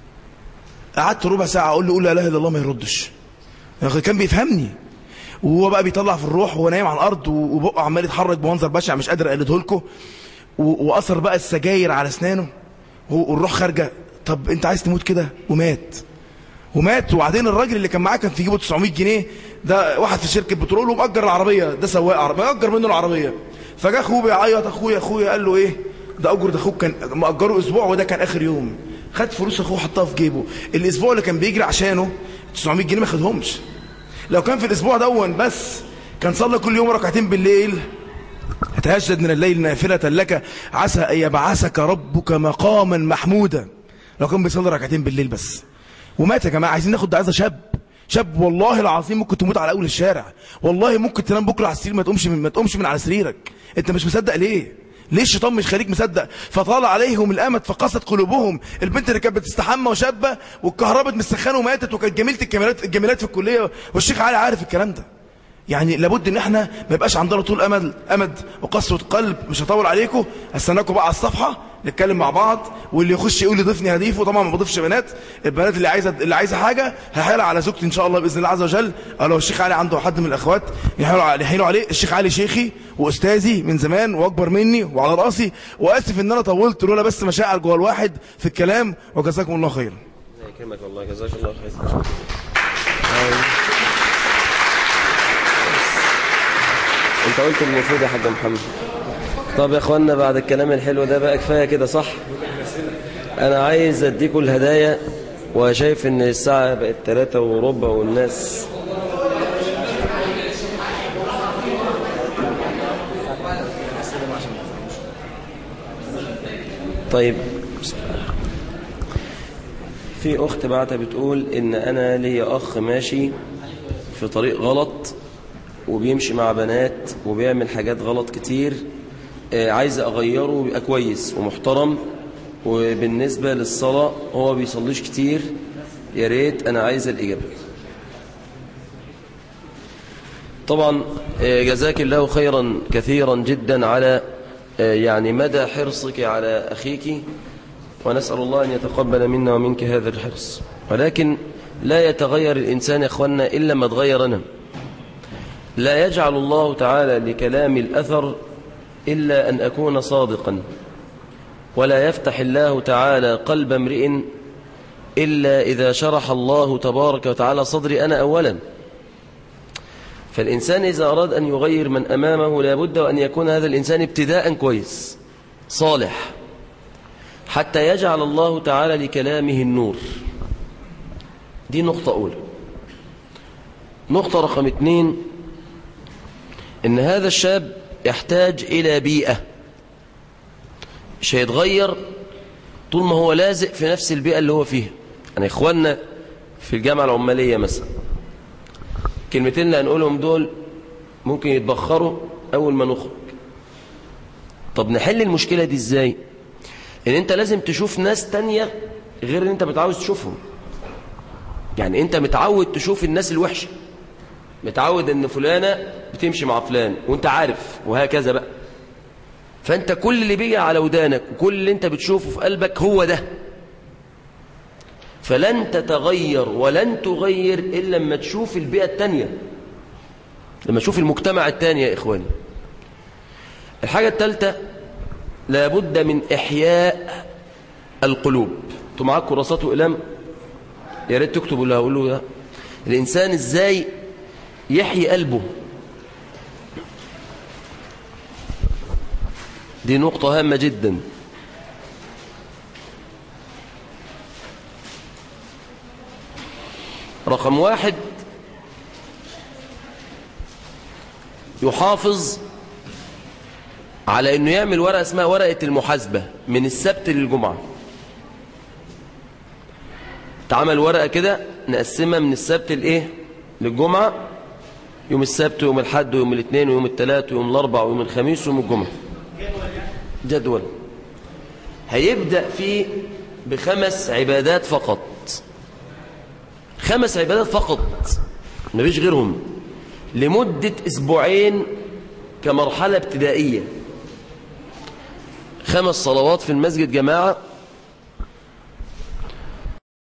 F: قعدت ربع ساعه اقول له قول لا اله الا الله ما يردش كان بيفهمني وهو بقى بيطلع في الروح وهو نايم على الارض وبقه عمال يتحرك بمنظر بشع مش قادر اقلده لكم واثر بقى السجاير على اسنانه والروح خارجه طب انت عايز تموت كده ومات ومات وبعدين الراجل اللي كان معاه كان في جيبه 900 جنيه ده واحد في شركه بترول ومأجر العربيه ده سواق عربيه مأجر منه العربيه فجاء اخوه بيعيط اخويا اخويا قال له ايه ده اجر ده اخوك كان مأجره اسبوع وده كان اخر يوم خد فلوس اخوه حطها في جيبه الاسبوع اللي كان بيجري عشانه 900 جنيه ما خدهمش لو كان في الاسبوع دون بس كان صلى كل يوم ركعتين بالليل تهجد من الليل نافلة لك عسى أن يبعثك ربك مقاما محمودا لو كان بيصلي ركعتين بالليل بس ومات يا جماعة عايزين ناخد ده عايزة شاب شاب والله العظيم ممكن تموت على أول الشارع والله ممكن تنام بكرة على السرير ما تقومش من ما تقومش من على سريرك أنت مش مصدق ليه ليه الشيطان مش خليك مصدق فطال عليهم الامد فقست قلوبهم البنت اللي كانت بتستحمى وشابه والكهرباء مسخنه وماتت وكانت جميله الجمالات الجميلات في الكليه والشيخ علي عارف الكلام ده يعني لابد ان احنا ما يبقاش عندنا طول امل امد وقسوه قلب مش هطول عليكم استناكم بقى على الصفحه نتكلم مع بعض واللي يخش يقول لي ضيفني هضيفه طبعا ما بضيفش بنات البنات اللي عايزه اللي عايزه حاجه هحيلها على زوجتي ان شاء الله باذن الله عز وجل او لو الشيخ علي عنده حد من الاخوات يحيلوا عليه يحيلوا عليه الشيخ علي شيخي واستاذي من زمان واكبر مني وعلى راسي واسف ان انا طولت لولا بس مشاعر جوه الواحد في الكلام وجزاكم الله خيرا
E: الله يكرمك والله جزاك الله خير انت قلت المفروض يا حاج محمد طب يا اخوانا بعد الكلام الحلو ده بقى كفايه كده صح انا عايز اديكم الهدايا وشايف ان الساعه بقت 3 وربع والناس طيب في اخت بعتها بتقول ان انا ليا اخ ماشي في طريق غلط وبيمشي مع بنات وبيعمل حاجات غلط كتير آه، عايز اغيره ويبقى كويس ومحترم وبالنسبة للصلاة هو بيصليش كتير يا ريت انا عايز الاجابة طبعا آه، جزاك الله خيرا كثيرا جدا على آه، يعني مدى حرصك على أخيك ونسأل الله أن يتقبل منا ومنك هذا الحرص ولكن لا يتغير الإنسان يا أخوانا إلا ما تغير أنا لا يجعل الله تعالى لكلام الأثر إلا أن أكون صادقا ولا يفتح الله تعالى قلب امرئ إلا إذا شرح الله تبارك وتعالى صدري أنا أولا فالإنسان إذا أراد أن يغير من أمامه لابد أن يكون هذا الإنسان ابتداء كويس صالح حتى يجعل الله تعالى لكلامه النور دي نقطة أولى نقطة رقم اثنين إن هذا الشاب يحتاج إلى بيئة مش هيتغير طول ما هو لازق في نفس البيئة اللي هو فيها يعني إخواننا في الجامعة العمالية مثلا كلمتين اللي هنقولهم دول ممكن يتبخروا أول ما نخرج طب نحل المشكلة دي إزاي إن أنت لازم تشوف ناس تانية غير اللي أنت متعاوز تشوفهم يعني أنت متعود تشوف الناس الوحشة متعود ان فلانة بتمشي مع فلان وانت عارف وهكذا بقى فانت كل اللي بيجي على ودانك وكل اللي انت بتشوفه في قلبك هو ده فلن تتغير ولن تغير إلا لما تشوف البيئة التانية لما تشوف المجتمع التاني يا إخواني الحاجة الثالثة لابد من إحياء القلوب انتوا معاك كراسات وإقلام يا ريت تكتبوا اللي هقوله ده الإنسان إزاي يحيي قلبه دي نقطة هامة جدا رقم واحد يحافظ على انه يعمل ورقة اسمها ورقة المحاسبة من السبت للجمعة تعمل ورقة كده نقسمها من السبت الايه للجمعة يوم السبت ويوم الحد ويوم الاثنين ويوم الثلاث ويوم الاربع ويوم الخميس ويوم الجمعة جدول هيبدأ فيه بخمس عبادات فقط خمس عبادات فقط ما فيش غيرهم لمدة اسبوعين كمرحلة ابتدائية خمس صلوات في المسجد جماعة